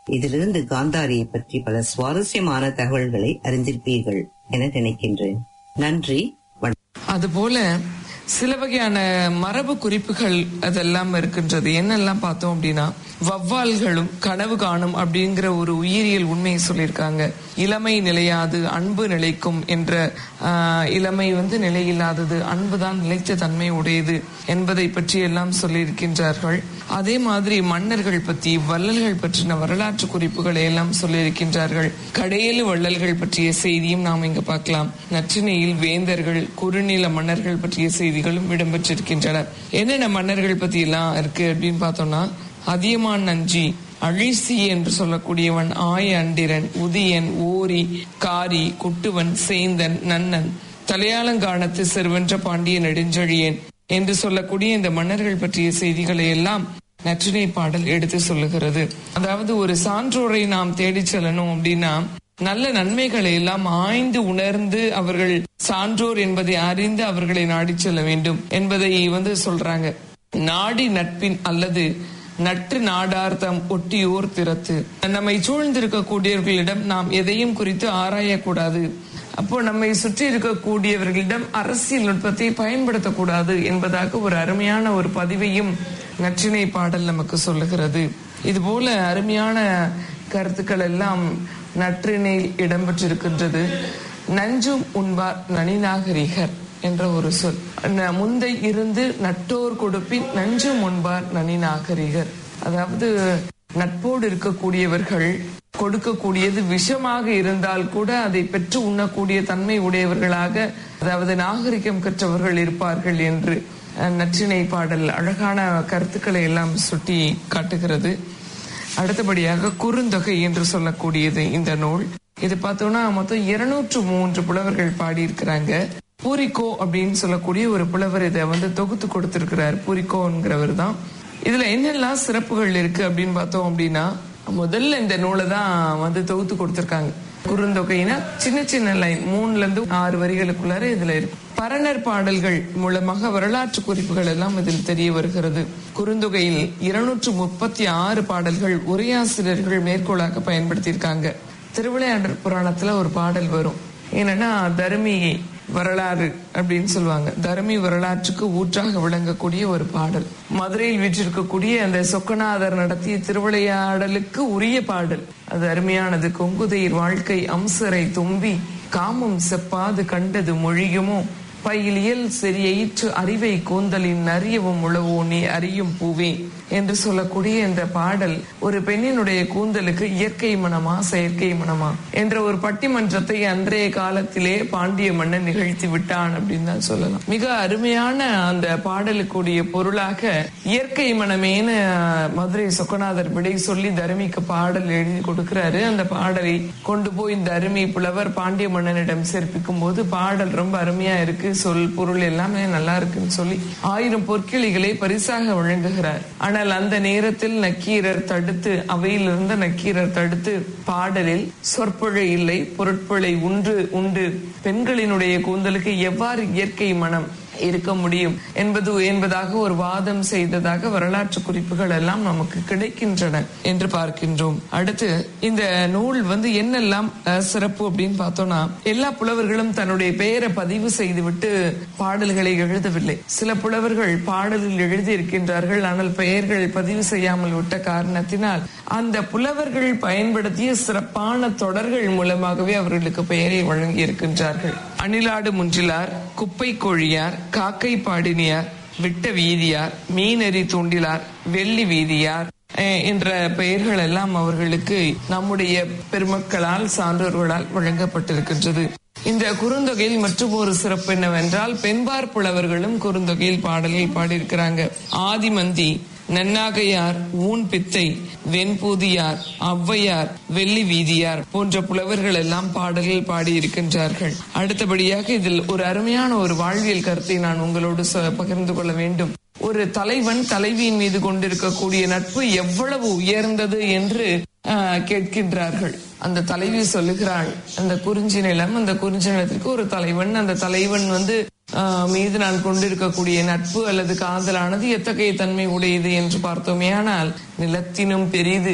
இதிலிருந்து காந்தாரியை பற்றி பல சுவாரஸ்யமான தகவல்களை அறிந்திருப்பீர்கள் என நினைக்கின்றேன் நன்றி வணக்கம் அதுபோல சில வகையான மரபு குறிப்புகள் அதெல்லாம் இருக்கின்றது என்னெல்லாம் பார்த்தோம் அப்படின்னா வவ்வால்களும் கனவு காணும் அப்படிங்கிற ஒரு உயிரியல் உண்மையை சொல்லியிருக்காங்க இளமை நிலையாது அன்பு நிலைக்கும் என்ற ஆஹ், இளமை வந்து நிலையில்லாதது அன்புதான் நிலைத்த தன்மை உடையது என்பதை பற்றி எல்லாம் சொல்லியிருக்கின்றார்கள் அதே மாதிரி மன்னர்கள் பற்றி வள்ளல்கள் பற்றின வரலாற்று குறிப்புகளை எல்லாம் சொல்லியிருக்கின்றார்கள் கடையேழு வள்ளல்கள் பற்றிய செய்தியும் நாம் இங்கு பார்க்கலாம் நற்றினையில் வேந்தர்கள் குறுநில மன்னர்கள் பற்றிய செய்திகளும் இடம்பெற்றிருக்கின்றன என்னென்ன மன்னர்கள் பத்தி எல்லாம் இருக்கு அப்படின்னு பார்த்தோம்னா அதியமான் நஞ்சி அழிசி என்று சொல்லக்கூடியவன் ஆய அண்டிரன் உதியன் ஓரி காரி குட்டுவன் சேந்தன் நன்னன் தலையாளங்கானத்து செருவென்ற பாண்டிய நெடுஞ்செழியன் என்று சொல்லக்கூடிய இந்த மன்னர்கள் பற்றிய செய்திகளை எல்லாம் நற்றினை பாடல் எடுத்து சொல்லுகிறது அதாவது ஒரு சான்றோரை நாம் தேடிச் செல்லணும் அப்படின்னா நல்ல நன்மைகளை எல்லாம் ஆய்ந்து உணர்ந்து அவர்கள் சான்றோர் என்பதை அறிந்து அவர்களை நாடிச் செல்ல வேண்டும் என்பதை வந்து சொல்றாங்க நாடி நட்பின் அல்லது நற்று நாடார்த்தம் ஒட்டியோர் திறத்து நம்மை சூழ்ந்திருக்கக்கூடியவர்களிடம் நாம் எதையும் குறித்து ஆராயக்கூடாது அப்போ நம்மை சுற்றி இருக்கக்கூடியவர்களிடம் அரசியல் நுட்பத்தை பயன்படுத்தக்கூடாது என்பதாக ஒரு அருமையான ஒரு பதிவையும் நற்றினை பாடல் நமக்கு சொல்லுகிறது இது போல அருமையான கருத்துக்கள் எல்லாம் நற்றினையில் இடம்பெற்றிருக்கின்றது நஞ்சும் உண்பார் நனிநாகரிகர் என்ற ஒரு சொல் ந- முந்தை இருந்து நட்டோர் கொடுப்பின் நஞ்சும் உண்பார் நனிநாகரிகர் அதாவது நட்போடு இருக்கக்கூடியவர்கள் கொடுக்கக்கூடியது விஷமாக இருந்தால் கூட அதை பெற்று உண்ணக்கூடிய தன்மை உடையவர்களாக அதாவது நாகரிகம் கற்றவர்கள் இருப்பார்கள் என்று அஹ், நற்றினை பாடல் அழகான கருத்துக்களை எல்லாம் சுட்டி காட்டுகிறது அடுத்தபடியாக குறுந்தொகை என்று சொல்லக்கூடியது இந்த நூல் இது பார்த்தோம்னா மொத்தம் இருநூற்று மூன்று புலவர்கள் பாடியிருக்கிறாங்க பூரிக்கோ அப்படின்னு சொல்லக்கூடிய ஒரு புலவர் இதை வந்து தொகுத்து கொடுத்திருக்கிறார் பூரிக்கோங்கிறவர் தான் இதுல என்னெல்லாம் சிறப்புகள் இருக்கு அப்படின்னு பார்த்தோம் அப்படின்னா முதல்ல இந்த நூலை தான் வந்து தொகுத்து கொடுத்திருக்காங்க குறுந்தொகைனா சின்ன சின்ன லைன் மூணுல இருந்து ஆறு வரிகளுக்குள்ளார இதுல இருக்கு பரணர் பாடல்கள் மூலமாக வரலாற்று குறிப்புகள் எல்லாம் இதில் தெரிய வருகிறது குறுந்தொகையில் இருநூற்று முப்பத்தி ஆறு பாடல்கள் உரையாசிரியர்கள் மேற்கோளாக பயன்படுத்தியிருக்காங்க திருவிளையாடற் புராணத்துல ஒரு பாடல் வரும் என்னன்னா தருமி வரலாறு அப்படின்னு சொல்லுவாங்க தருமி வரலாற்றுக்கு ஊற்றாக விளங்கக்கூடிய ஒரு பாடல் மதுரையில் வீற்றிருக்கக்கூடிய அந்த சொக்கநாதர் நடத்திய திருவிளையாடலுக்கு உரிய பாடல் அது அருமையானது கொங்குதையர் வாழ்க்கை அம்சரை தும்பி காமம் செப்பாது கண்டது மொழியுமோ பயிலியல் செறியிற்று அறிவை கூந்தலின் அறியவும் உழவோ நீ அறியும் பூவே என்று சொல்லக்கூடிய இந்த பாடல் ஒரு பெண்ணினுடைய கூந்தலுக்கு இயற்கை மனமா செயற்கை மனமா என்ற ஒரு பட்டிமன்றத்தை அன்றைய காலத்திலே பாண்டிய மன்னன் நிகழ்த்தி விட்டான் அப்படின்னு தான் சொல்லலாம் மிக அருமையான அந்த பாடலுக்குரிய பொருளாக இயற்கை மனமேன மதுரை சொக்கநாதர் விடை சொல்லி தருமிக்கு பாடல் எழுதி கொடுக்கிறாரு அந்த பாடலை கொண்டு போய் இந்த அருமை புலவர் பாண்டிய மன்னனிடம் சேர்ப்பிக்கும் போது பாடல் ரொம்ப அருமையா இருக்கு சொல் பொருள் எல்லாமே நல்லா இருக்குன்னு சொல்லி ஆயிரம் பொற்கிளிகளை பரிசாக வழங்குகிறார் ஆனால் அந்த நேரத்தில் நக்கீரர் தடுத்து அவையில் இருந்த நக்கீரர் தடுத்து பாடலில் சொற்பொழை இல்லை பொருட்பொழை உண்டு உண்டு பெண்களினுடைய கூந்தலுக்கு எவ்வாறு இயற்கை மனம் இருக்க முடியும் என்பது என்பதாக ஒரு வாதம் செய்ததாக வரலாற்று குறிப்புகள் எல்லாம் நமக்கு கிடைக்கின்றன என்று பார்க்கின்றோம் அடுத்து இந்த நூல் வந்து என்னெல்லாம் அஹ், சிறப்பு அப்படின்னு பார்த்தோம்னா எல்லா புலவர்களும் தன்னுடைய பெயரை பதிவு செய்துவிட்டு பாடல்களை எழுதவில்லை சில புலவர்கள் பாடலில் எழுதி இருக்கின்றார்கள் ஆனால் பெயர்கள் பதிவு செய்யாமல் விட்ட காரணத்தினால் அந்த புலவர்கள் பயன்படுத்திய சிறப்பான தொடர்கள் மூலமாகவே அவர்களுக்கு பெயரை வழங்கி இருக்கின்றார்கள் அணிலாடு முன்றிலார் குப்பை கோழியார் காக்கை பாடினியார் விட்ட வீதியார் மீனெறி தூண்டிலார் வெள்ளி வீதியார் அஹ், என்ற பெயர்கள் எல்லாம் அவர்களுக்கு நம்முடைய பெருமக்களால் சான்றோர்களால் வழங்கப்பட்டிருக்கின்றது இந்த குறுந்தொகையில் மற்றும் ஒரு சிறப்பு என்னவென்றால் பெண்பார் புலவர்களும் குறுந்தொகையில் பாடலில் பாடியிருக்கிறாங்க ஆதிமந்தி நன்னாகையார் ஊன் பித்தை வெண்பூதியார் ஔவையார் வெள்ளி வீதியார் போன்ற புலவர்கள் எல்லாம் பாடலில் பாடியிருக்கின்றார்கள் அடுத்தபடியாக இதில் ஒரு அருமையான ஒரு வாழ்வியல் கருத்தை நான் உங்களோடு சொ- பகிர்ந்து கொள்ள வேண்டும் ஒரு தலைவன் தலைவியின் மீது கொண்டிருக்கக்கூடிய நட்பு எவ்வளவு உயர்ந்தது என்று ஆஹ், கேட்கின்றார்கள் அந்த தலைவி சொல்லுகிறாள் அந்த குறிஞ்சி நிலம் அந்த குறிஞ்சி நிலத்திற்கு ஒரு தலைவன் அந்த தலைவன் வந்து ஆஹ், மீது நான் கொண்டிருக்கக்கூடிய நட்பு அல்லது காதலானது எத்தகைய தன்மை உடையது என்று பார்த்தோமேயானால் நிலத்தினும் பெரிது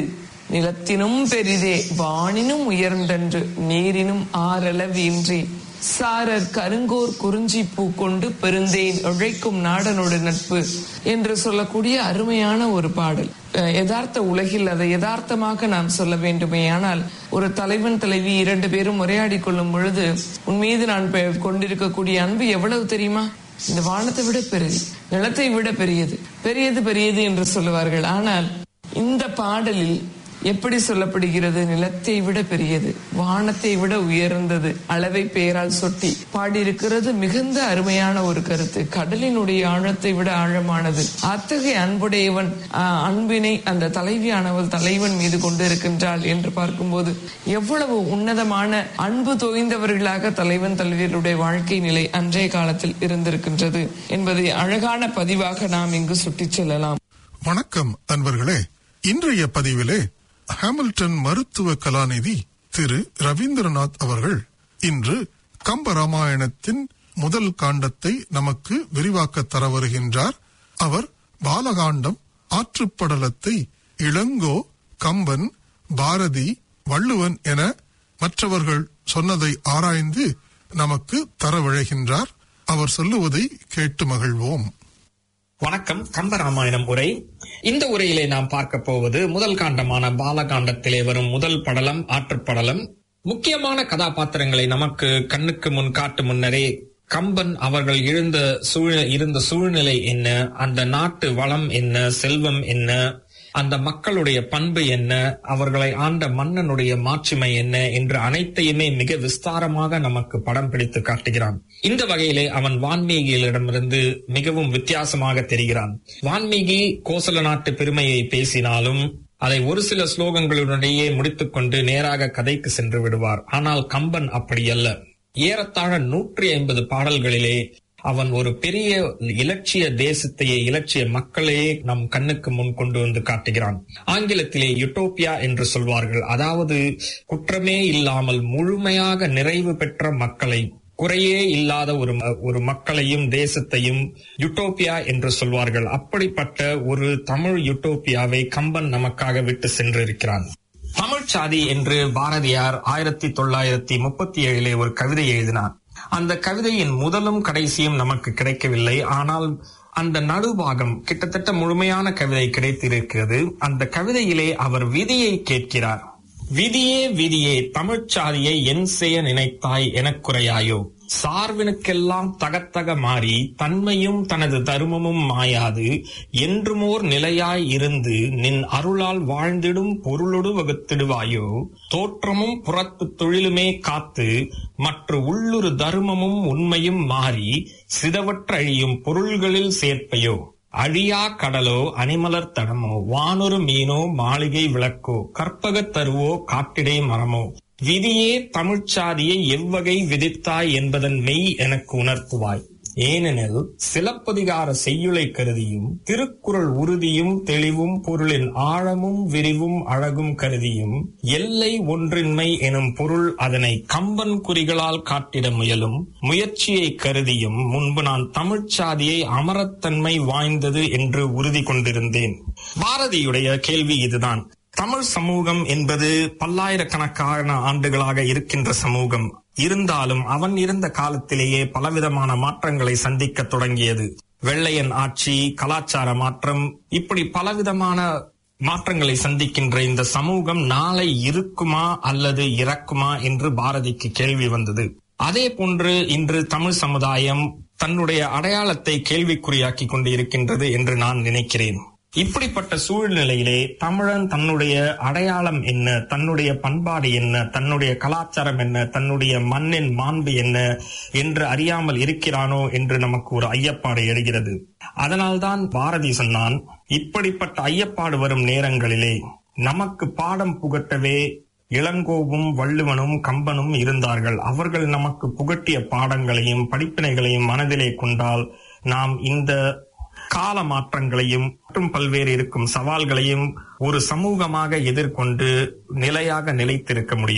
நிலத்தினும் பெரிதே வானினும் உயர்ந்தன்று நீரினும் ஆறளவின்றி சாரர் கருங்கோர் குறிஞ்சி பூ கொண்டு பெருந்தேன் உழைக்கும் நாடனோடு நட்பு என்று சொல்லக்கூடிய அருமையான ஒரு பாடல் அஹ், யதார்த்த உலகில் அதை யதார்த்தமாக நாம் சொல்ல வேண்டுமேயானால் ஒரு தலைவன் தலைவி இரண்டு பேரும் உரையாடி கொள்ளும் பொழுது உன் மீது நான் பெ- கொண்டிருக்கக்கூடிய அன்பு எவ்வளவு தெரியுமா இந்த வானத்தை விட பெரியது நிலத்தை விட பெரியது பெரியது பெரியது என்று சொல்லுவார்கள் ஆனால் இந்த பாடலில் எப்படி சொல்லப்படுகிறது நிலத்தை விட பெரியது வானத்தை விட உயர்ந்தது அளவை பெயரால் சொட்டி பாடியிருக்கிறது மிகுந்த அருமையான ஒரு கருத்து கடலினுடைய ஆழத்தை விட ஆழமானது அத்தகைய அன்புடையவன் ஆஹ், அன்பினை அந்த தலைவியானவள் தலைவன் மீது கொண்டு இருக்கின்றாள் என்று பார்க்கும்போது எவ்வளவு உன்னதமான அன்பு தோய்ந்தவர்களாக தலைவன் தலைவியருடைய வாழ்க்கை நிலை அன்றைய காலத்தில் இருந்திருக்கின்றது என்பதை அழகான பதிவாக நாம் இங்கு சுட்டிச் செல்லலாம் வணக்கம் அன்பர்களே இன்றைய பதிவிலே ஹாமில்டன் மருத்துவ கலாநிதி திரு ரவீந்திரநாத் அவர்கள் இன்று கம்ப ராமாயணத்தின் முதல் காண்டத்தை நமக்கு விரிவாக்க தர வருகின்றார் அவர் பாலகாண்டம் ஆற்றுப்படலத்தை இளங்கோ கம்பன் பாரதி வள்ளுவன் என மற்றவர்கள் சொன்னதை ஆராய்ந்து நமக்கு தர விழைகின்றார் அவர் சொல்லுவதை கேட்டு மகிழ்வோம் வணக்கம் கம்பராமாயணம் உரை இந்த உரையிலே நாம் பார்க்க போவது முதல் காண்டமான பாலகாண்டத்திலே வரும் முதல் படலம் ஆற்றுப்படலம் முக்கியமான கதாபாத்திரங்களை நமக்கு கண்ணுக்கு முன் காட்டு முன்னரே கம்பன் அவர்கள் எழுந்த சூழ இருந்த சூழ்நிலை என்ன அந்த நாட்டு வளம் என்ன செல்வம் என்ன அந்த மக்களுடைய பண்பு என்ன அவர்களை ஆண்ட மன்னனுடைய மாட்சிமை என்ன என்று அனைத்தையுமே மிக விஸ்தாரமாக நமக்கு படம் பிடித்து காட்டுகிறான் இந்த வகையிலே அவன் வான்மீகிகளிடமிருந்து மிகவும் வித்தியாசமாக தெரிகிறான் வான்மீகி கோசல நாட்டு பெருமையை பேசினாலும் அதை ஒரு சில ஸ்லோகங்களுடனேயே முடித்துக்கொண்டு நேராக கதைக்கு சென்று விடுவார் ஆனால் கம்பன் அப்படியல்ல ஏறத்தாழ நூற்றி ஐம்பது பாடல்களிலே அவன் ஒரு பெரிய இலட்சிய தேசத்தையே இலட்சிய மக்களையே நம் கண்ணுக்கு முன் கொண்டு வந்து காட்டுகிறான் ஆங்கிலத்திலே யுட்டோப்பியா என்று சொல்வார்கள் அதாவது குற்றமே இல்லாமல் முழுமையாக நிறைவு பெற்ற மக்களை குறையே இல்லாத ஒரு ம- ஒரு மக்களையும் தேசத்தையும் யுட்டோப்பியா என்று சொல்வார்கள் அப்படிப்பட்ட ஒரு தமிழ் யுட்டோப்பியாவை கம்பன் நமக்காக விட்டு சென்றிருக்கிறான் தமிழ் சாதி என்று பாரதியார் ஆயிரத்தி தொள்ளாயிரத்தி முப்பத்தி ஏழிலே ஒரு கவிதை எழுதினார் அந்த கவிதையின் முதலும் கடைசியும் நமக்கு கிடைக்கவில்லை ஆனால் அந்த நடுபாகம் கிட்டத்தட்ட முழுமையான கவிதை கிடைத்திருக்கிறது அந்த கவிதையிலே அவர் விதியை கேட்கிறார் விதியே விதியே தமிழ்ச் சாதியை என் செய்ய நினைத்தாய் எனக்குறையாயோ சார்வினுக்கெல்லாம் தகத்தக மாறி தன்மையும் தனது தருமமும் மாயாது என்றுமோர் நிலையாய் இருந்து நின் அருளால் வாழ்ந்திடும் பொருளொடு வகுத்திடுவாயோ தோற்றமும் புறத்து தொழிலுமே காத்து மற்ற உள்ளுரு தருமமும் உண்மையும் மாறி சிதவற்றழியும் பொருள்களில் சேர்ப்பையோ அழியா கடலோ அணிமலர் தடமோ வானொரு மீனோ மாளிகை விளக்கோ கற்பகத் தருவோ காட்டிடை மரமோ விதியே தமிழ்ச்சாதியை எவ்வகை விதித்தாய் என்பதன் மெய் எனக்கு உணர்த்துவாய் ஏனெனில் சிலப்பதிகார செய்யுளை கருதியும் திருக்குறள் உறுதியும் தெளிவும் பொருளின் ஆழமும் விரிவும் அழகும் கருதியும் எல்லை ஒன்றின்மை எனும் பொருள் அதனை கம்பன் குறிகளால் காட்டிட முயலும் முயற்சியை கருதியும் முன்பு நான் தமிழ்ச்சாதியை அமரத்தன்மை வாய்ந்தது என்று உறுதி கொண்டிருந்தேன் பாரதியுடைய கேள்வி இதுதான் தமிழ் சமூகம் என்பது பல்லாயிரக்கணக்கான ஆண்டுகளாக இருக்கின்ற சமூகம் இருந்தாலும் அவன் இருந்த காலத்திலேயே பலவிதமான மாற்றங்களை சந்திக்க தொடங்கியது வெள்ளையன் ஆட்சி கலாச்சார மாற்றம் இப்படி பலவிதமான மாற்றங்களை சந்திக்கின்ற இந்த சமூகம் நாளை இருக்குமா அல்லது இறக்குமா என்று பாரதிக்கு கேள்வி வந்தது அதே போன்று இன்று தமிழ் சமுதாயம் தன்னுடைய அடையாளத்தை கேள்விக்குறியாக்கி கொண்டு இருக்கின்றது என்று நான் நினைக்கிறேன் இப்படிப்பட்ட சூழ்நிலையிலே தமிழன் தன்னுடைய அடையாளம் என்ன தன்னுடைய பண்பாடு என்ன தன்னுடைய கலாச்சாரம் என்ன தன்னுடைய மண்ணின் மாண்பு என்ன என்று அறியாமல் இருக்கிறானோ என்று நமக்கு ஒரு ஐயப்பாடு எழுகிறது அதனால்தான் பாரதி சொன்னான் இப்படிப்பட்ட ஐயப்பாடு வரும் நேரங்களிலே நமக்கு பாடம் புகட்டவே இளங்கோவும் வள்ளுவனும் கம்பனும் இருந்தார்கள் அவர்கள் நமக்கு புகட்டிய பாடங்களையும் படிப்பினைகளையும் மனதிலே கொண்டால் நாம் இந்த கால மாற்றங்களையும் மற்றும் பல்வேறு இருக்கும் சவால்களையும் ஒரு சமூகமாக எதிர்கொண்டு நிலையாக நிலைத்திருக்க முடியும்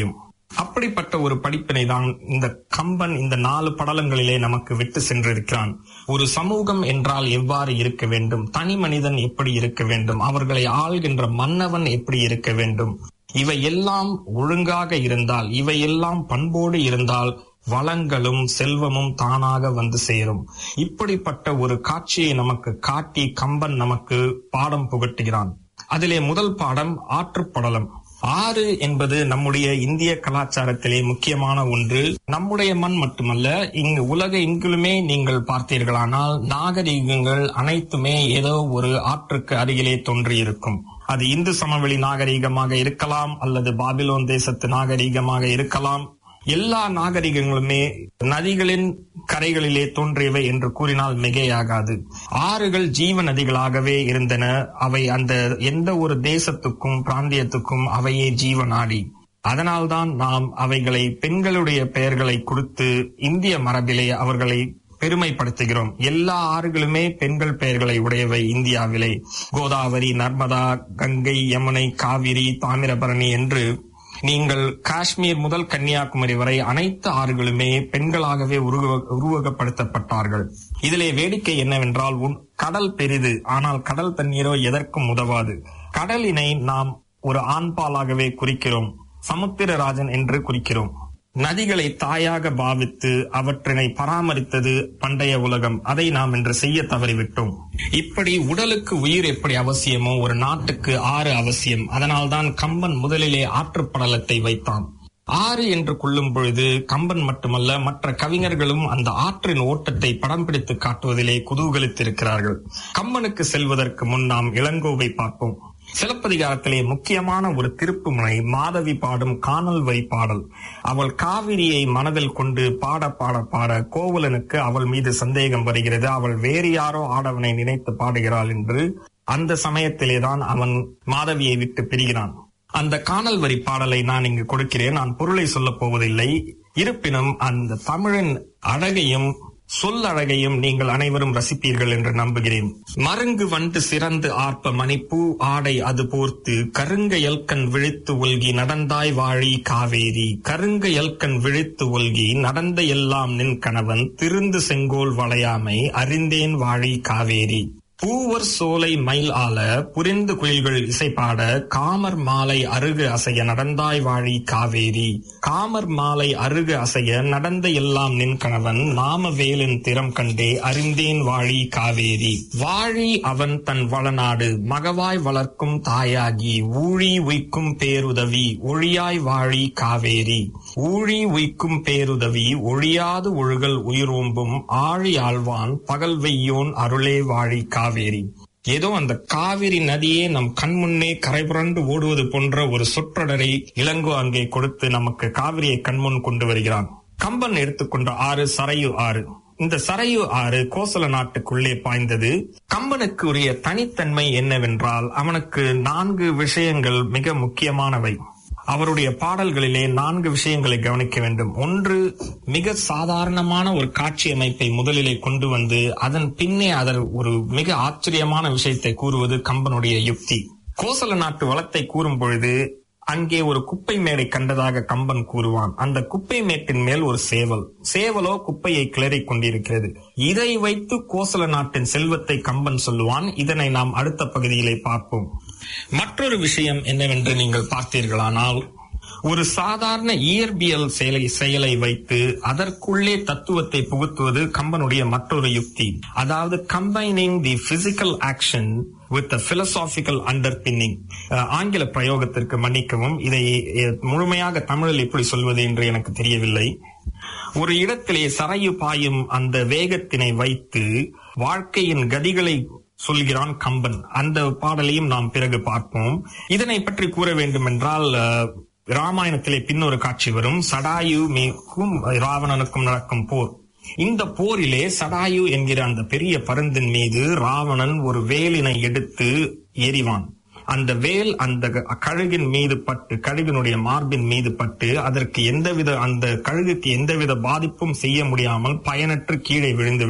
அப்படிப்பட்ட ஒரு படிப்பினை தான் இந்த கம்பன் இந்த நாலு படலங்களிலே நமக்கு விட்டு சென்றிருக்கிறான் ஒரு சமூகம் என்றால் எவ்வாறு இருக்க வேண்டும் தனி மனிதன் எப்படி இருக்க வேண்டும் அவர்களை ஆள்கின்ற மன்னவன் எப்படி இருக்க வேண்டும் இவை எல்லாம் ஒழுங்காக இருந்தால் இவை எல்லாம் பண்போடு இருந்தால் வளங்களும் செல்வமும் தானாக வந்து சேரும் இப்படிப்பட்ட ஒரு காட்சியை நமக்கு காட்டி கம்பன் நமக்கு பாடம் புகட்டுகிறான் அதிலே முதல் பாடம் ஆற்றுப்படலம் ஆறு என்பது நம்முடைய இந்திய கலாச்சாரத்திலே முக்கியமான ஒன்று நம்முடைய மண் மட்டுமல்ல இங்கு உலக எங்கிலுமே நீங்கள் பார்த்தீர்களானால் நாகரிகங்கள் அனைத்துமே ஏதோ ஒரு ஆற்றுக்கு அருகிலே தோன்றியிருக்கும் அது இந்து சமவெளி நாகரிகமாக இருக்கலாம் அல்லது பாபிலோன் தேசத்து நாகரிகமாக இருக்கலாம் எல்லா நாகரிகங்களுமே நதிகளின் கரைகளிலே தோன்றியவை என்று கூறினால் மிகையாகாது ஆறுகள் ஜீவ நதிகளாகவே இருந்தன அவை அந்த எந்த ஒரு தேசத்துக்கும் பிராந்தியத்துக்கும் அவையே ஜீவ நாடி அதனால்தான் நாம் அவைகளை பெண்களுடைய பெயர்களை கொடுத்து இந்திய மரபிலே அவர்களை பெருமைப்படுத்துகிறோம் எல்லா ஆறுகளுமே பெண்கள் பெயர்களை உடையவை இந்தியாவிலே கோதாவரி நர்மதா கங்கை யமுனை காவிரி தாமிரபரணி என்று நீங்கள் காஷ்மீர் முதல் கன்னியாகுமரி வரை அனைத்து ஆறுகளுமே பெண்களாகவே உருவ உருவகப்படுத்தப்பட்டார்கள் இதிலே வேடிக்கை என்னவென்றால் உன் கடல் பெரிது ஆனால் கடல் தண்ணீரோ எதற்கும் உதவாது கடலினை நாம் ஒரு ஆண்பாலாகவே குறிக்கிறோம் சமுத்திரராஜன் என்று குறிக்கிறோம் நதிகளை தாயாக பாவித்து அவற்றினை பராமரித்தது பண்டைய உலகம் அதை நாம் இன்று செய்ய தவறிவிட்டோம் இப்படி உடலுக்கு உயிர் எப்படி அவசியமோ ஒரு நாட்டுக்கு ஆறு அவசியம் அதனால்தான் கம்பன் முதலிலே ஆற்றுப்படலத்தை வைத்தான் ஆறு என்று கொள்ளும் பொழுது கம்பன் மட்டுமல்ல மற்ற கவிஞர்களும் அந்த ஆற்றின் ஓட்டத்தை படம் பிடித்து காட்டுவதிலே குதூகலித்திருக்கிறார்கள் கம்பனுக்கு செல்வதற்கு முன் நாம் இளங்கோவை பார்ப்போம் சிலப்பதிகாரத்திலே முக்கியமான ஒரு திருப்புமுனை மாதவி பாடும் காணல் வரி பாடல் அவள் காவிரியை மனதில் கொண்டு பாட பாட பாட கோவலனுக்கு அவள் மீது சந்தேகம் வருகிறது அவள் வேறு யாரோ ஆடவனை நினைத்து பாடுகிறாள் என்று அந்த சமயத்திலேதான் அவன் மாதவியை விட்டு பிரிகிறான் அந்த காணல் வரி பாடலை நான் இங்கு கொடுக்கிறேன் நான் பொருளை சொல்லப் போவதில்லை இருப்பினும் அந்த தமிழின் அழகையும் சொல்லழகையும் நீங்கள் அனைவரும் ரசிப்பீர்கள் என்று நம்புகிறேன் மருங்கு வண்டு சிறந்து ஆர்ப்ப மணிப்பூ ஆடை அது போர்த்து கருங்க எல்கண் விழித்து ஒல்கி நடந்தாய் வாழி காவேரி கருங்க எல்கண் விழித்து ஒல்கி நடந்த எல்லாம் நின் கணவன் திருந்து செங்கோல் வளையாமை அறிந்தேன் வாழி காவேரி பூவர் சோலை மயில் ஆல புரிந்து குயில்கள் இசைப்பாட காமர் மாலை அருகு அசைய நடந்தாய் வாழி காவேரி காமர் மாலை அருகு அசைய நடந்த எல்லாம் நின் கணவன் நாம வேலின் திறம் கண்டே அறிந்தேன் வாழி காவேரி வாழி அவன் தன் வளநாடு மகவாய் வளர்க்கும் தாயாகி ஊழி உய்க்கும் பேருதவி ஒழியாய் வாழி காவேரி ஊழி உய்க்கும் பேருதவி ஒழியாது ஒழுகல் உயிரோம்பும் ஆழி ஆழ்வான் பகல் வெய்யோன் அருளே வாழி காவேரி ஏதோ அந்த காவிரி நதியே நம் கண்முன்னே கரைபுரண்டு ஓடுவது போன்ற ஒரு சொற்றொடரை இளங்கோ அங்கே கொடுத்து நமக்கு காவிரியை கண்முன் கொண்டு வருகிறான் கம்பன் எடுத்துக்கொண்ட ஆறு சரையு ஆறு இந்த சரையு ஆறு கோசல நாட்டுக்குள்ளே பாய்ந்தது கம்பனுக்கு உரிய தனித்தன்மை என்னவென்றால் அவனுக்கு நான்கு விஷயங்கள் மிக முக்கியமானவை அவருடைய பாடல்களிலே நான்கு விஷயங்களை கவனிக்க வேண்டும் ஒன்று மிக சாதாரணமான ஒரு காட்சி அமைப்பை முதலிலே கொண்டு வந்து அதன் பின்னே அதர் ஒரு மிக ஆச்சரியமான விஷயத்தை கூறுவது கம்பனுடைய யுக்தி கோசல நாட்டு வளத்தை கூறும் பொழுது அங்கே ஒரு குப்பை மேடை கண்டதாக கம்பன் கூறுவான் அந்த குப்பை மேட்டின் மேல் ஒரு சேவல் சேவலோ குப்பையை கிளறிக் கொண்டிருக்கிறது இதை வைத்து கோசல நாட்டின் செல்வத்தை கம்பன் சொல்லுவான் இதனை நாம் அடுத்த பகுதியிலே பார்ப்போம் மற்றொரு விஷயம் என்னவென்று நீங்கள் பார்த்தீர்களானால் ஒரு சாதாரண இயற்பியல் செயலை செயலை வைத்து அதற்குள்ளே தத்துவத்தை புகுத்துவது கம்பனுடைய மற்றொரு யுக்தி அதாவது combining the physical action with philosophical underpinning ஆங்கில பிரயோகத்திற்கு மன்னிக்கவும் இதை அஹ், முழுமையாக தமிழில் எப்படி சொல்வது என்று எனக்கு தெரியவில்லை ஒரு இடத்திலே சரையு பாயும் அந்த வேகத்தினை வைத்து வாழ்க்கையின் கதிகளை சொல்கிறான் கம்பன் அந்த பாடலையும் நாம் பிறகு பார்ப்போம் இதனை பற்றி கூற வேண்டும் என்றால் அஹ், ராமாயணத்திலே பின்னொரு காட்சி வரும் சடாயு மீக்கும் ராவணனுக்கும் நடக்கும் போர் இந்த போரிலே சடாயு என்கிற அந்த பெரிய பருந்தின் மீது ராவணன் ஒரு வேலினை எடுத்து எறிவான் அந்த வேல் அந்த க- கழுகின் மீது பட்டு கழுகினுடைய மார்பின் மீது பட்டு அதற்கு எந்தவித அந்த கழுகுக்கு எந்தவித பாதிப்பும் செய்ய முடியாமல் பயனற்று கீழே விழுந்துவிடும்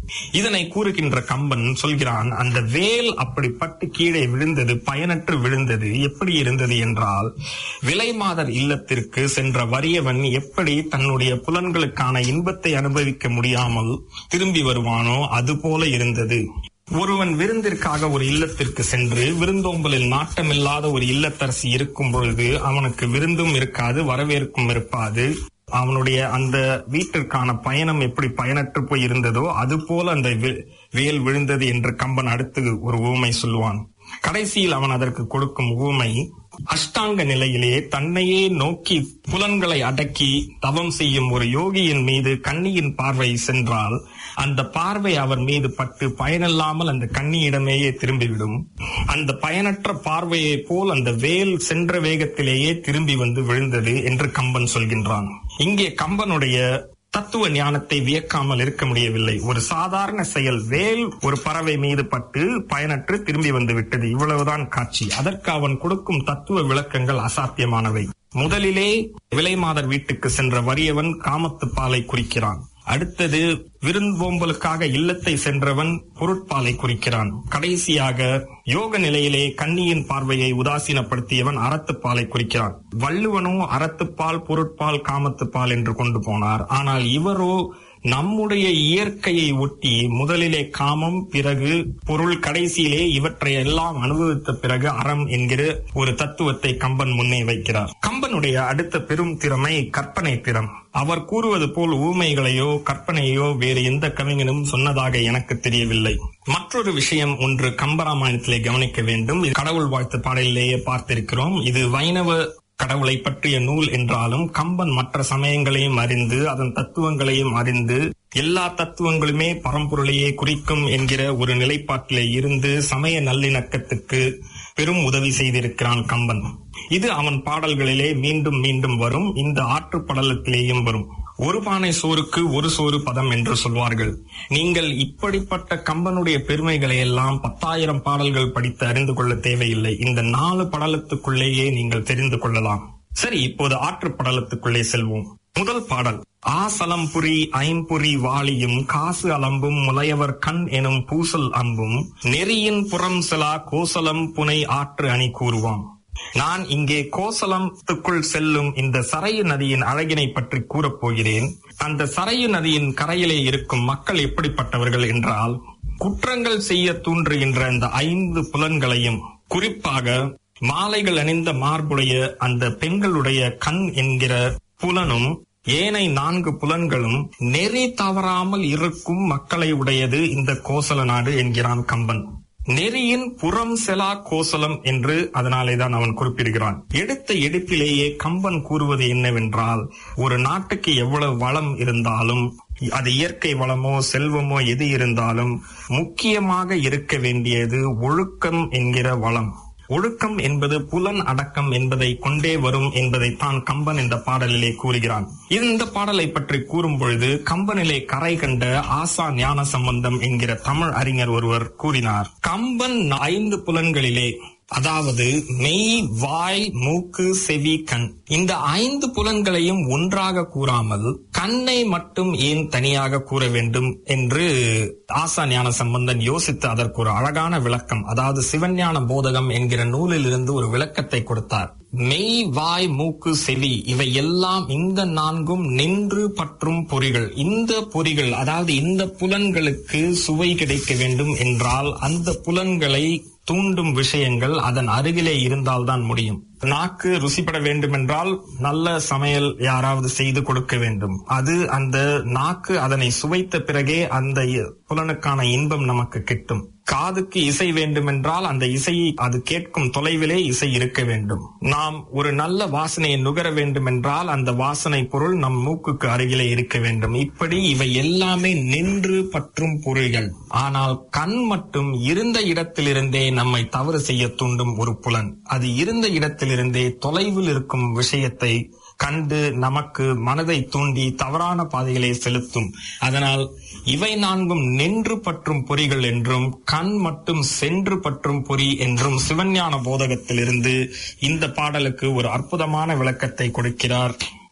இதனை கூறுகின்ற கம்பன் சொல்கிறான் அந்த வேல் அப்படி பட்டு கீழே விழுந்தது பயனற்று விழுந்தது எப்படி இருந்தது என்றால் விலைமாதர் இல்லத்திற்கு சென்ற வறியவன் எப்படி தன்னுடைய புலன்களுக்கான இன்பத்தை அனுபவிக்க முடியாமல் திரும்பி வருவானோ அதுபோல இருந்தது ஒருவன் விருந்திற்காக ஒரு இல்லத்திற்கு சென்று விருந்தோம்பலில் நாட்டமில்லாத ஒரு இல்லத்தரசி இருக்கும் பொழுது அவனுக்கு விருந்தும் இருக்காது வரவேற்கும் இருப்பாது அவனுடைய அந்த வீட்டிற்கான பயணம் எப்படி பயனற்று போய் இருந்ததோ அது போல அந்த வே- வேல் விழுந்தது என்று கம்பன் அடுத்து ஒரு ஊமை சொல்லுவான் கடைசியில் அவன் அதற்கு கொடுக்கும் ஊமை அஷ்டாங்க நிலையிலே தன்னையே நோக்கி புலன்களை அடக்கி தவம் செய்யும் ஒரு யோகியின் மீது கண்ணியின் பார்வை சென்றால் அந்த பார்வை அவர் மீது பட்டு பயனில்லாமல் அந்த கண்ணியிடமேயே திரும்பிவிடும் அந்த பயனற்ற பார்வையை போல் அந்த வேல் சென்ற வேகத்திலேயே திரும்பி வந்து விழுந்தது என்று கம்பன் சொல்கின்றான் இங்கே கம்பனுடைய தத்துவ ஞானத்தை வியக்காமல் இருக்க முடியவில்லை ஒரு சாதாரண செயல் வேல் ஒரு பறவை மீது பட்டு பயனற்று திரும்பி வந்து விட்டது இவ்வளவுதான் காட்சி அதற்கு அவன் கொடுக்கும் தத்துவ விளக்கங்கள் அசாத்தியமானவை முதலிலே விலைமாதர் வீட்டுக்கு சென்ற வறியவன் காமத்து பாலை குறிக்கிறான் அடுத்தது விருந்தோம்பலுக்காக இல்லத்தை சென்றவன் பொருட்பாலை குறிக்கிறான் கடைசியாக யோக நிலையிலே கண்ணியின் பார்வையை உதாசீனப்படுத்தியவன் அறத்துப்பாலை குறிக்கிறான் வள்ளுவனோ அறத்துப்பால் பொருட்பால் காமத்துப்பால் என்று கொண்டு போனார் ஆனால் இவரோ நம்முடைய இயற்கையை ஒட்டி முதலிலே காமம் பிறகு பொருள் கடைசியிலே இவற்றை எல்லாம் அனுபவித்த பிறகு அறம் என்கிற ஒரு தத்துவத்தை கம்பன் முன்னே வைக்கிறார் கம்பனுடைய அடுத்த பெரும் திறமை கற்பனை திறம் அவர் கூறுவது போல் ஊமைகளையோ கற்பனையோ வேறு எந்த கவிஞனும் சொன்னதாக எனக்கு தெரியவில்லை மற்றொரு விஷயம் ஒன்று கம்பராமாயணத்திலே கவனிக்க வேண்டும் இது கடவுள் வாழ்த்து பாடலிலேயே பார்த்திருக்கிறோம் இது வைணவ கடவுளை பற்றிய நூல் என்றாலும் கம்பன் மற்ற சமயங்களையும் அறிந்து அதன் தத்துவங்களையும் அறிந்து எல்லா தத்துவங்களுமே பரம்பொருளையே குறிக்கும் என்கிற ஒரு நிலைப்பாட்டிலே இருந்து சமய நல்லிணக்கத்துக்கு பெரும் உதவி செய்திருக்கிறான் கம்பன் இது அவன் பாடல்களிலே மீண்டும் மீண்டும் வரும் இந்த ஆற்றுப்படலத்திலேயும் வரும் ஒரு பானை சோறுக்கு ஒரு சோறு பதம் என்று சொல்வார்கள் நீங்கள் இப்படிப்பட்ட கம்பனுடைய பெருமைகளை எல்லாம் பத்தாயிரம் பாடல்கள் படித்து அறிந்து கொள்ள தேவையில்லை இந்த நாலு படலத்துக்குள்ளேயே நீங்கள் தெரிந்து கொள்ளலாம் சரி இப்போது ஆற்றுப்படலத்துக்குள்ளே செல்வோம் முதல் பாடல் ஆசலம்புரி ஐம்புரி வாளியும் காசு அலம்பும் முலையவர் கண் எனும் பூசல் அம்பும் நெறியின் புறம் செலா கோசலம் புனை ஆற்று அணி கூறுவாம் நான் இங்கே கோசலத்துக்குள் செல்லும் இந்த சரையு நதியின் அழகினை பற்றி கூறப் போகிறேன் அந்த சரையு நதியின் கரையிலே இருக்கும் மக்கள் எப்படிப்பட்டவர்கள் என்றால் குற்றங்கள் செய்ய தூண்டுகின்ற அந்த ஐந்து புலன்களையும் குறிப்பாக மாலைகள் அணிந்த மார்புடைய அந்த பெண்களுடைய கண் என்கிற புலனும் ஏனை நான்கு புலன்களும் நெறி தவறாமல் இருக்கும் மக்களை உடையது இந்த கோசல நாடு என்கிறான் கம்பன் நெறியின் புறம் செலா கோசலம் என்று அதனாலேதான் அவன் குறிப்பிடுகிறான் எடுத்த எடுப்பிலேயே கம்பன் கூறுவது என்னவென்றால் ஒரு நாட்டுக்கு எவ்வளவு வளம் இருந்தாலும் அது இயற்கை வளமோ செல்வமோ எது இருந்தாலும் முக்கியமாக இருக்க வேண்டியது ஒழுக்கம் என்கிற வளம் ஒழுக்கம் என்பது புலன் அடக்கம் என்பதை கொண்டே வரும் என்பதை தான் கம்பன் இந்த பாடலிலே கூறுகிறான் இந்த பாடலை பற்றி கூறும் பொழுது கம்பனிலே கரை கண்ட ஆசா ஞான சம்பந்தம் என்கிற தமிழ் அறிஞர் ஒருவர் கூறினார் கம்பன் ஐந்து புலன்களிலே அதாவது மெய் வாய் மூக்கு செவி கண் இந்த ஐந்து புலன்களையும் ஒன்றாக கூறாமல் கண்ணை மட்டும் ஏன் தனியாக கூற வேண்டும் என்று ஆசா ஞான சம்பந்தன் யோசித்து அதற்கு ஒரு அழகான விளக்கம் அதாவது சிவஞான போதகம் என்கிற நூலில் இருந்து ஒரு விளக்கத்தை கொடுத்தார் மெய் வாய் மூக்கு செவி இவை எல்லாம் இந்த நான்கும் நின்று பற்றும் பொறிகள் இந்த பொறிகள் அதாவது இந்த புலன்களுக்கு சுவை கிடைக்க வேண்டும் என்றால் அந்த புலன்களை தூண்டும் விஷயங்கள் அதன் அருகிலே இருந்தால்தான் முடியும் நாக்கு ருசிப்பட வேண்டும் என்றால் நல்ல சமையல் யாராவது செய்து கொடுக்க வேண்டும் அது அந்த நாக்கு அதனை சுவைத்த பிறகே அந்த புலனுக்கான இன்பம் நமக்கு கிட்டும் காதுக்கு இசை வேண்டுமென்றால் அந்த இசையை அது கேட்கும் தொலைவிலே இசை இருக்க வேண்டும் நாம் ஒரு நல்ல வாசனையை நுகர வேண்டுமென்றால் அந்த வாசனை பொருள் நம் மூக்குக்கு அருகிலே இருக்க வேண்டும் இப்படி இவை எல்லாமே நின்று பற்றும் பொருள்கள் ஆனால் கண் மட்டும் இருந்த இடத்திலிருந்தே நம்மை தவறு செய்ய தூண்டும் ஒரு புலன் அது இருந்த இடத்திலிருந்தே தொலைவில் இருக்கும் விஷயத்தை கண்டு நமக்கு மனதை தூண்டி தவறான பாதைகளை செலுத்தும் அதனால் இவை நான்கும் நின்று பற்றும் பொறிகள் என்றும் கண் மட்டும் சென்று பற்றும் பொறி என்றும் சிவஞான போதகத்திலிருந்து இந்த பாடலுக்கு ஒரு அற்புதமான விளக்கத்தை கொடுக்கிறார்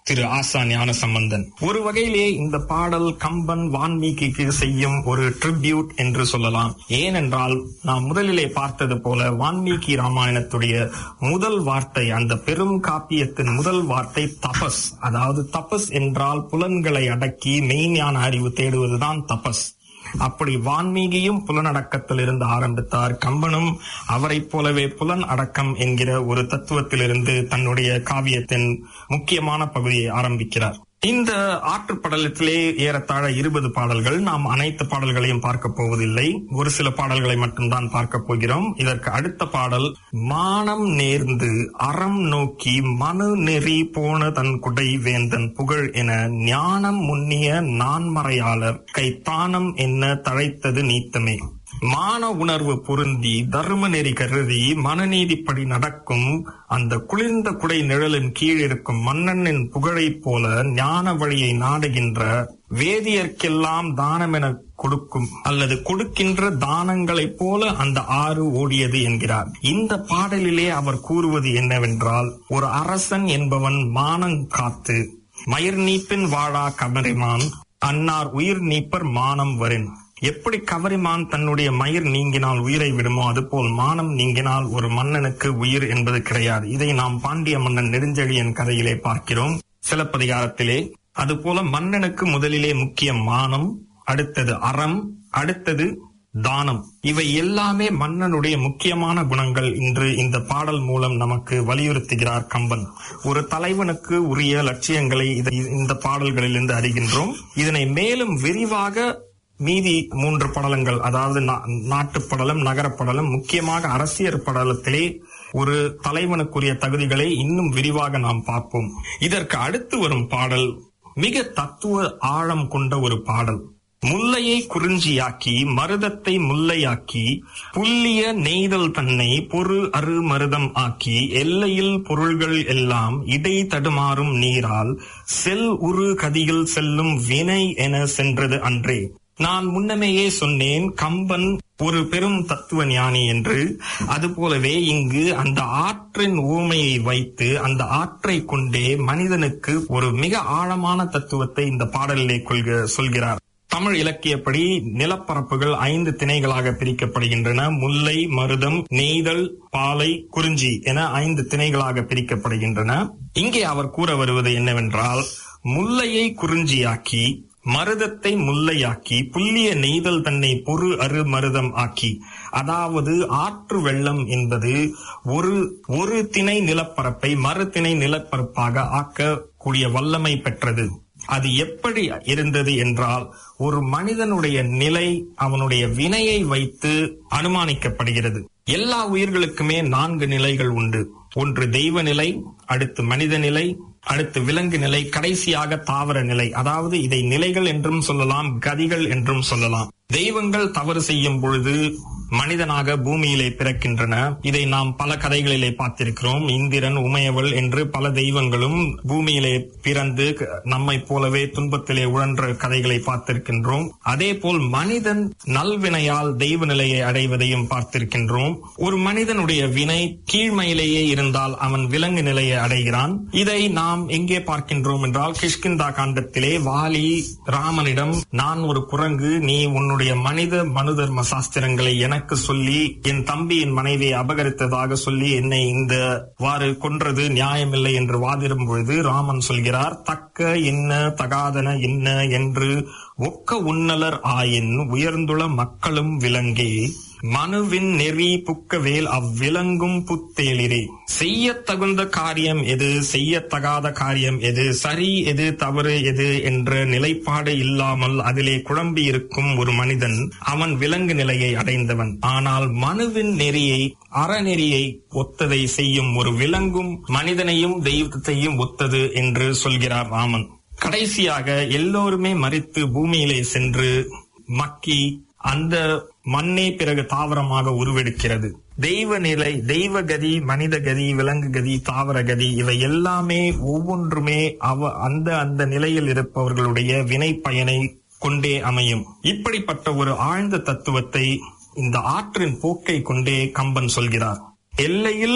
திரு ஆசா ஞான சம்பந்தன் ஒரு வகையிலே இந்த பாடல் கம்பன் வான்மீகிக்கு செய்யும் ஒரு ட்ரிபியூட் என்று சொல்லலாம் ஏனென்றால் நாம் முதலிலே பார்த்தது போல வான்மீகி ராமாயணத்துடைய முதல் வார்த்தை அந்த பெரும் காப்பியத்தின் முதல் வார்த்தை தபஸ் அதாவது தபஸ் என்றால் புலன்களை அடக்கி மெய்ஞான அறிவு தேடுவதுதான் தபஸ் அப்படி வான்மீகியும் புலனடக்கத்தில் இருந்து ஆரம்பித்தார் கம்பனும் அவரைப் போலவே புலன் அடக்கம் என்கிற ஒரு தத்துவத்திலிருந்து தன்னுடைய காவியத்தின் முக்கியமான பகுதியை ஆரம்பிக்கிறார் இந்த ஆற்றுப்படலத்திலே ஏறத்தாழ இருபது பாடல்கள் நாம் அனைத்து பாடல்களையும் பார்க்க போவதில்லை ஒரு சில பாடல்களை மட்டும்தான் பார்க்க போகிறோம் இதற்கு அடுத்த பாடல் மானம் நேர்ந்து அறம் நோக்கி மனு நெறி போன தன் குடை வேந்தன் புகழ் என ஞானம் முன்னிய நான்மறையாளர் கைத்தானம் என்ன தழைத்தது நீத்தமே மான உணர்வு பொருந்தி தர்ம நெறி கருதி மனநீதிப்படி நடக்கும் அந்த குளிர்ந்த குடை நிழலின் கீழ் இருக்கும் மன்னனின் புகழைப் போல ஞான வழியை நாடுகின்ற வேதியர்க்கெல்லாம் தானம் என கொடுக்கும் அல்லது கொடுக்கின்ற தானங்களைப் போல அந்த ஆறு ஓடியது என்கிறார் இந்த பாடலிலே அவர் கூறுவது என்னவென்றால் ஒரு அரசன் என்பவன் மானம் காத்து மயிர் நீப்பின் வாழா கமரிமான் அன்னார் உயிர் நீப்பர் மானம் வரின் எப்படி கவரிமான் தன்னுடைய மயிர் நீங்கினால் உயிரை விடுமோ அதுபோல் மானம் நீங்கினால் ஒரு மன்னனுக்கு உயிர் என்பது கிடையாது இதை நாம் பாண்டிய மன்னன் நெடுஞ்செழியன் கதையிலே பார்க்கிறோம் சிலப்பதிகாரத்திலே அதுபோல மன்னனுக்கு முதலிலே முக்கிய மானம் அடுத்தது அறம் அடுத்தது தானம் இவை எல்லாமே மன்னனுடைய முக்கியமான குணங்கள் இன்று இந்த பாடல் மூலம் நமக்கு வலியுறுத்துகிறார் கம்பன் ஒரு தலைவனுக்கு உரிய லட்சியங்களை இதை- இந்த பாடல்களிலிருந்து அறிகின்றோம் இதனை மேலும் விரிவாக மீதி மூன்று படலங்கள் அதாவது நா- நாட்டுப் படலம் நகரப் படலம் முக்கியமாக அரசியல் படலத்திலே ஒரு தலைவனுக்குரிய தகுதிகளை இன்னும் விரிவாக நாம் பார்ப்போம் இதற்கு அடுத்து வரும் பாடல் மிக தத்துவ ஆழம் கொண்ட ஒரு பாடல் முல்லையை குறிஞ்சியாக்கி மருதத்தை முல்லையாக்கி புல்லிய நெய்தல் தன்னை பொறு அரு மருதம் ஆக்கி எல்லையில் பொருள்கள் எல்லாம் இடை தடுமாறும் நீரால் செல் உரு கதியில் செல்லும் வினை என சென்றது அன்றே நான் முன்னமேயே சொன்னேன் கம்பன் ஒரு பெரும் தத்துவ ஞானி என்று அதுபோலவே இங்கு அந்த ஆற்றின் ஊமையை வைத்து அந்த ஆற்றை கொண்டே மனிதனுக்கு ஒரு மிக ஆழமான தத்துவத்தை இந்த பாடலிலே கொள்க சொல்கிறார் தமிழ் இலக்கியப்படி நிலப்பரப்புகள் ஐந்து திணைகளாக பிரிக்கப்படுகின்றன முல்லை மருதம் நெய்தல் பாலை குறிஞ்சி என ஐந்து திணைகளாக பிரிக்கப்படுகின்றன இங்கே அவர் கூற வருவது என்னவென்றால் முல்லையை குறிஞ்சியாக்கி மருதத்தை முல்லையாக்கி புல்லிய நெய்தல் தன்னை பொறு அரு மருதம் ஆக்கி அதாவது ஆற்று வெள்ளம் என்பது ஒரு ஒரு திணை நிலப்பரப்பை மறு திணை நிலப்பரப்பாக ஆக்கக்கூடிய வல்லமை பெற்றது அது எப்படி இருந்தது என்றால் ஒரு மனிதனுடைய நிலை அவனுடைய வினையை வைத்து அனுமானிக்கப்படுகிறது எல்லா உயிர்களுக்குமே நான்கு நிலைகள் உண்டு ஒன்று தெய்வ நிலை அடுத்து மனித நிலை அடுத்து விலங்கு நிலை கடைசியாக தாவர நிலை அதாவது இதை நிலைகள் என்றும் சொல்லலாம் கதிகள் என்றும் சொல்லலாம் தெய்வங்கள் தவறு செய்யும் பொழுது மனிதனாக பூமியிலே பிறக்கின்றன இதை நாம் பல கதைகளிலே பார்த்திருக்கிறோம் இந்திரன் உமையவள் என்று பல தெய்வங்களும் பூமியிலே பிறந்து க- நம்மைப் போலவே துன்பத்திலே உழன்ற கதைகளை பார்த்திருக்கின்றோம் அதே போல் மனிதன் நல்வினையால் தெய்வ நிலையை அடைவதையும் பார்த்திருக்கின்றோம் ஒரு மனிதனுடைய வினை கீழ்மையிலேயே இருந்தால் அவன் விலங்கு நிலையை அடைகிறான் இதை நாம் எங்கே பார்க்கின்றோம் என்றால் கிஷ்கிந்தா காண்டத்திலே வாலி ராமனிடம் நான் ஒரு குரங்கு நீ உன்னுடைய மனித மனு தர்ம சாஸ்திரங்களை எனக்கு சொல்லி என் தம்பியின் மனைவியை அபகரித்ததாக சொல்லி என்னை இந்த வாறு கொன்றது நியாயமில்லை என்று வாதிடும் பொழுது ராமன் சொல்கிறார் தக்க என்ன தகாதன என்ன என்று ஒக்க உன்னலர் ஆயின் உயர்ந்துள மக்களும் விலங்கே மனுவின் நெறி புக்கவேல் அவ்விலங்கும் புத்தேளிரே செய்யத் தகுந்த காரியம் எது செய்யத்தகாத காரியம் எது சரி எது தவறு எது என்ற நிலைப்பாடு இல்லாமல் அதிலே குழம்பி இருக்கும் ஒரு மனிதன் அவன் விலங்கு நிலையை அடைந்தவன் ஆனால் மனுவின் நெறியை அறநெறியை ஒத்ததை செய்யும் ஒரு விலங்கும் மனிதனையும் தெய்வத்தையும் ஒத்தது என்று சொல்கிறார் ராமன் கடைசியாக எல்லோருமே மறித்து பூமியிலே சென்று மக்கி அந்த மண்ணே பிறகு தாவரமாக உருவெடுக்கிறது தெய்வ நிலை தெய்வ கதி மனித கதி விலங்கு கதி தாவர கதி இவை எல்லாமே ஒவ்வொன்றுமே அவ அந்த அந்த நிலையில் இருப்பவர்களுடைய வினை பயனை கொண்டே அமையும் இப்படிப்பட்ட ஒரு ஆழ்ந்த தத்துவத்தை இந்த ஆற்றின் போக்கை கொண்டே கம்பன் சொல்கிறார் எல்லையில்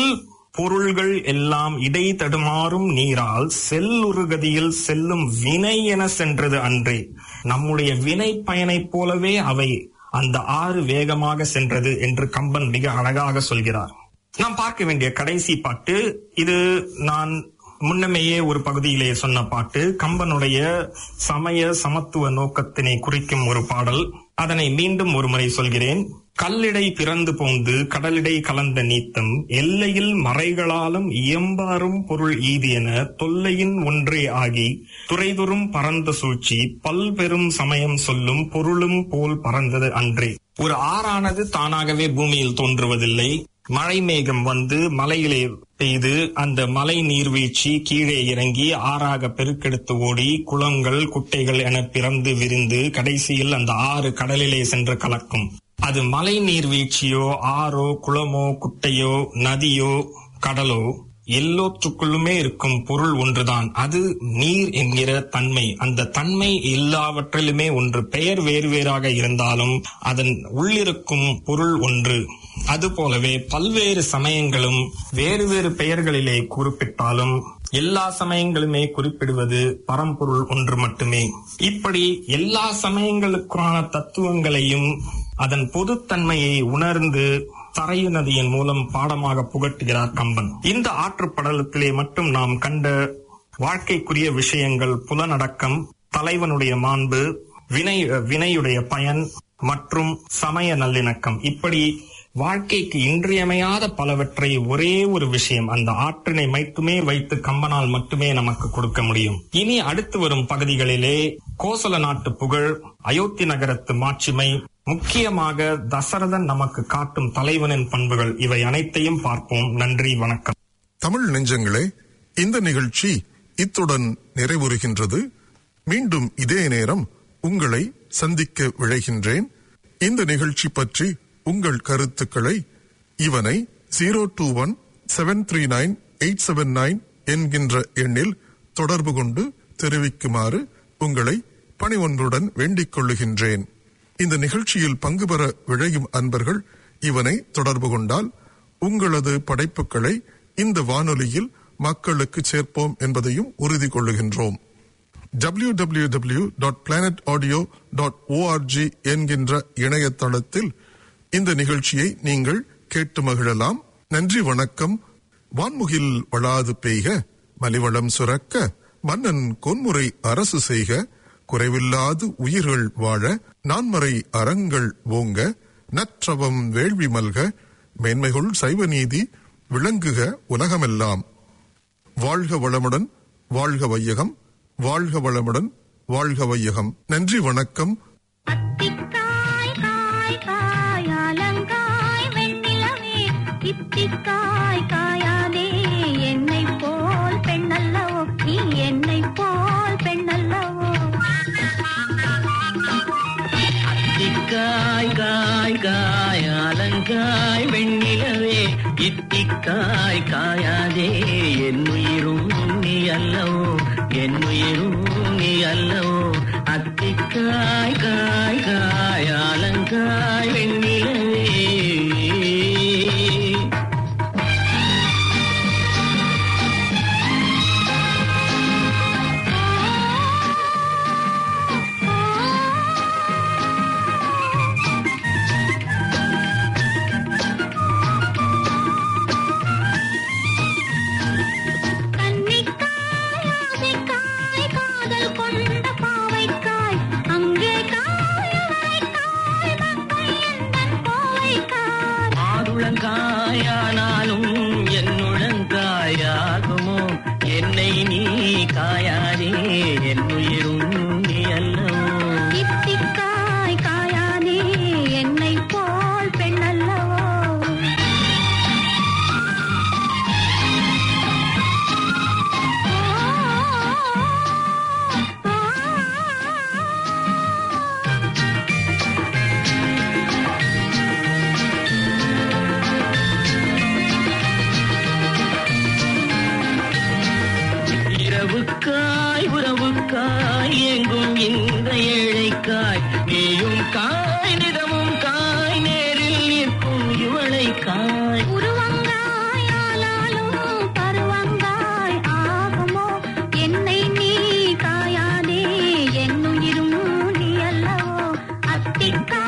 பொருள்கள் எல்லாம் இடை தடுமாறும் நீரால் செல்லுருகதியில் செல்லும் வினை என சென்றது அன்றே நம்முடைய வினை பயனைப் போலவே அவை அந்த ஆறு வேகமாக சென்றது என்று கம்பன் மிக அழகாக சொல்கிறார் நாம் பார்க்க வேண்டிய கடைசி பாட்டு இது நான் முன்னமேயே ஒரு பகுதியிலே சொன்ன பாட்டு கம்பனுடைய சமய சமத்துவ நோக்கத்தினை குறிக்கும் ஒரு பாடல் அதனை மீண்டும் ஒரு முறை சொல்கிறேன் கல்லிடை பிறந்து போந்து கடலிடை கலந்த நீத்தம் எல்லையில் மறைகளாலும் இயம்பாரும் பொருள் ஈது என தொல்லையின் ஒன்றே ஆகி துறைதொறும் பறந்த சூழ்ச்சி பல்பெரும் சமயம் சொல்லும் பொருளும் போல் பறந்தது அன்றே ஒரு ஆறானது தானாகவே பூமியில் தோன்றுவதில்லை மழை மேகம் வந்து மலையிலே பெய்து அந்த மலை நீர்வீழ்ச்சி கீழே இறங்கி ஆறாக பெருக்கெடுத்து ஓடி குளங்கள் குட்டைகள் என பிறந்து விரிந்து கடைசியில் அந்த ஆறு கடலிலே சென்று கலக்கும் அது மலை நீர்வீழ்ச்சியோ ஆறோ குளமோ குட்டையோ நதியோ கடலோ எல்லோற்றுக்குள்ளுமே இருக்கும் பொருள் ஒன்றுதான் அது நீர் என்கிற தன்மை அந்த தன்மை எல்லாவற்றிலுமே ஒன்று பெயர் வேறு வேறாக இருந்தாலும் அதன் உள்ளிருக்கும் பொருள் ஒன்று அதுபோலவே பல்வேறு சமயங்களும் வேறு வேறு பெயர்களிலே குறிப்பிட்டாலும் எல்லா சமயங்களுமே குறிப்பிடுவது பரம்பொருள் ஒன்று மட்டுமே இப்படி எல்லா சமயங்களுக்கான தத்துவங்களையும் அதன் பொதுத்தன்மையை உணர்ந்து தரையு நதியின் மூலம் பாடமாக புகட்டுகிறார் கம்பன் இந்த ஆற்றுப்படலத்திலே மட்டும் நாம் கண்ட வாழ்க்கைக்குரிய விஷயங்கள் புலனடக்கம் தலைவனுடைய மாண்பு வினை வினையுடைய பயன் மற்றும் சமய நல்லிணக்கம் இப்படி வாழ்க்கைக்கு இன்றியமையாத பலவற்றை ஒரே ஒரு விஷயம் அந்த ஆற்றினை மட்டுமே வைத்து கம்பனால் மட்டுமே நமக்கு கொடுக்க முடியும் இனி அடுத்து வரும் பகுதிகளிலே கோசல நாட்டு புகழ் அயோத்தி நகரத்து மாட்சிமை முக்கியமாக தசரதன் நமக்கு காட்டும் தலைவனின் பண்புகள் இவை அனைத்தையும் பார்ப்போம் நன்றி வணக்கம் தமிழ் நெஞ்சங்களே இந்த நிகழ்ச்சி இத்துடன் நிறைவுறுகின்றது மீண்டும் இதே நேரம் உங்களை சந்திக்க விழைகின்றேன் இந்த நிகழ்ச்சி பற்றி உங்கள் கருத்துக்களை இவனை zero two one seven three nine eight seven nine என்கின்ற எண்ணில் தொடர்பு கொண்டு தெரிவிக்குமாறு உங்களை பணிவொன்றுடன் வேண்டிக் கொள்ளுகின்றேன் இந்த நிகழ்ச்சியில் பங்கு பெற விழையும் அன்பர்கள் இவனை தொடர்பு கொண்டால் உங்களது படைப்புகளை இந்த வானொலியில் மக்களுக்கு சேர்ப்போம் என்பதையும் உறுதி கொள்ளுகின்றோம் www.planetaudio.org என்கின்ற இணையதளத்தில் இந்த நிகழ்ச்சியை நீங்கள் கேட்டு மகிழலாம் நன்றி வணக்கம் வான்முகில் வளாது பெய்க மலிவளம் சுரக்க மன்னன் கொன்முறை அரசு செய்க குறைவில்லாது உயிர்கள் வாழ நான்மறை அறங்கள் ஓங்க நற்றவம் வேள்வி மல்க மேன்மைகுள் சைவ நீதி விளங்குக உலகமெல்லாம் வாழ்க வளமுடன் வாழ்க வையகம் வாழ்க வளமுடன் வாழ்க வையகம் நன்றி வணக்கம் அத்திக்காய் காய் காய் அலங்காய் வெண்ணிலவே இத்திக்காய் காயாதே என்னை போல் பெண்ணல்லவோ நீ என்னை போல் பெண்ணல்லவோ இத்திக்காய் காய் காய் அலங்காய் வெண்ணிலவே இத்திக்காய் காயாதே என் உயிரும் நீ அல்லவோ என் உயிரும் நீ அல்லவோ அத்திக்காய் காய் காய் அலங்காய் வெண்ணிலவே கன்னிக்காய் ஆசைக்காய் காதல் கொண்ட பாவைக்காய் அங்கே காய் அவரைக்காய் மக்கள் எந்தன் கோவைக்காய் ஆருளங்காயானாலும் என்னுழங்காயாகுமோ என்னை நீ காயாதே என் உயிரும் நீ அல்லவோ இத்திக்காய் காயாதே என்னை போல் பெண்ணல்லவோ இரவுக்காய் உறவுக்காய் எங்கும் இந்த ஏழைக்காய் நீயும் காய் நிதமும் காய் நேரில் நிற்கும் இவளை காய் உருவங்காய் ஆளாலோ தித்திக்காய்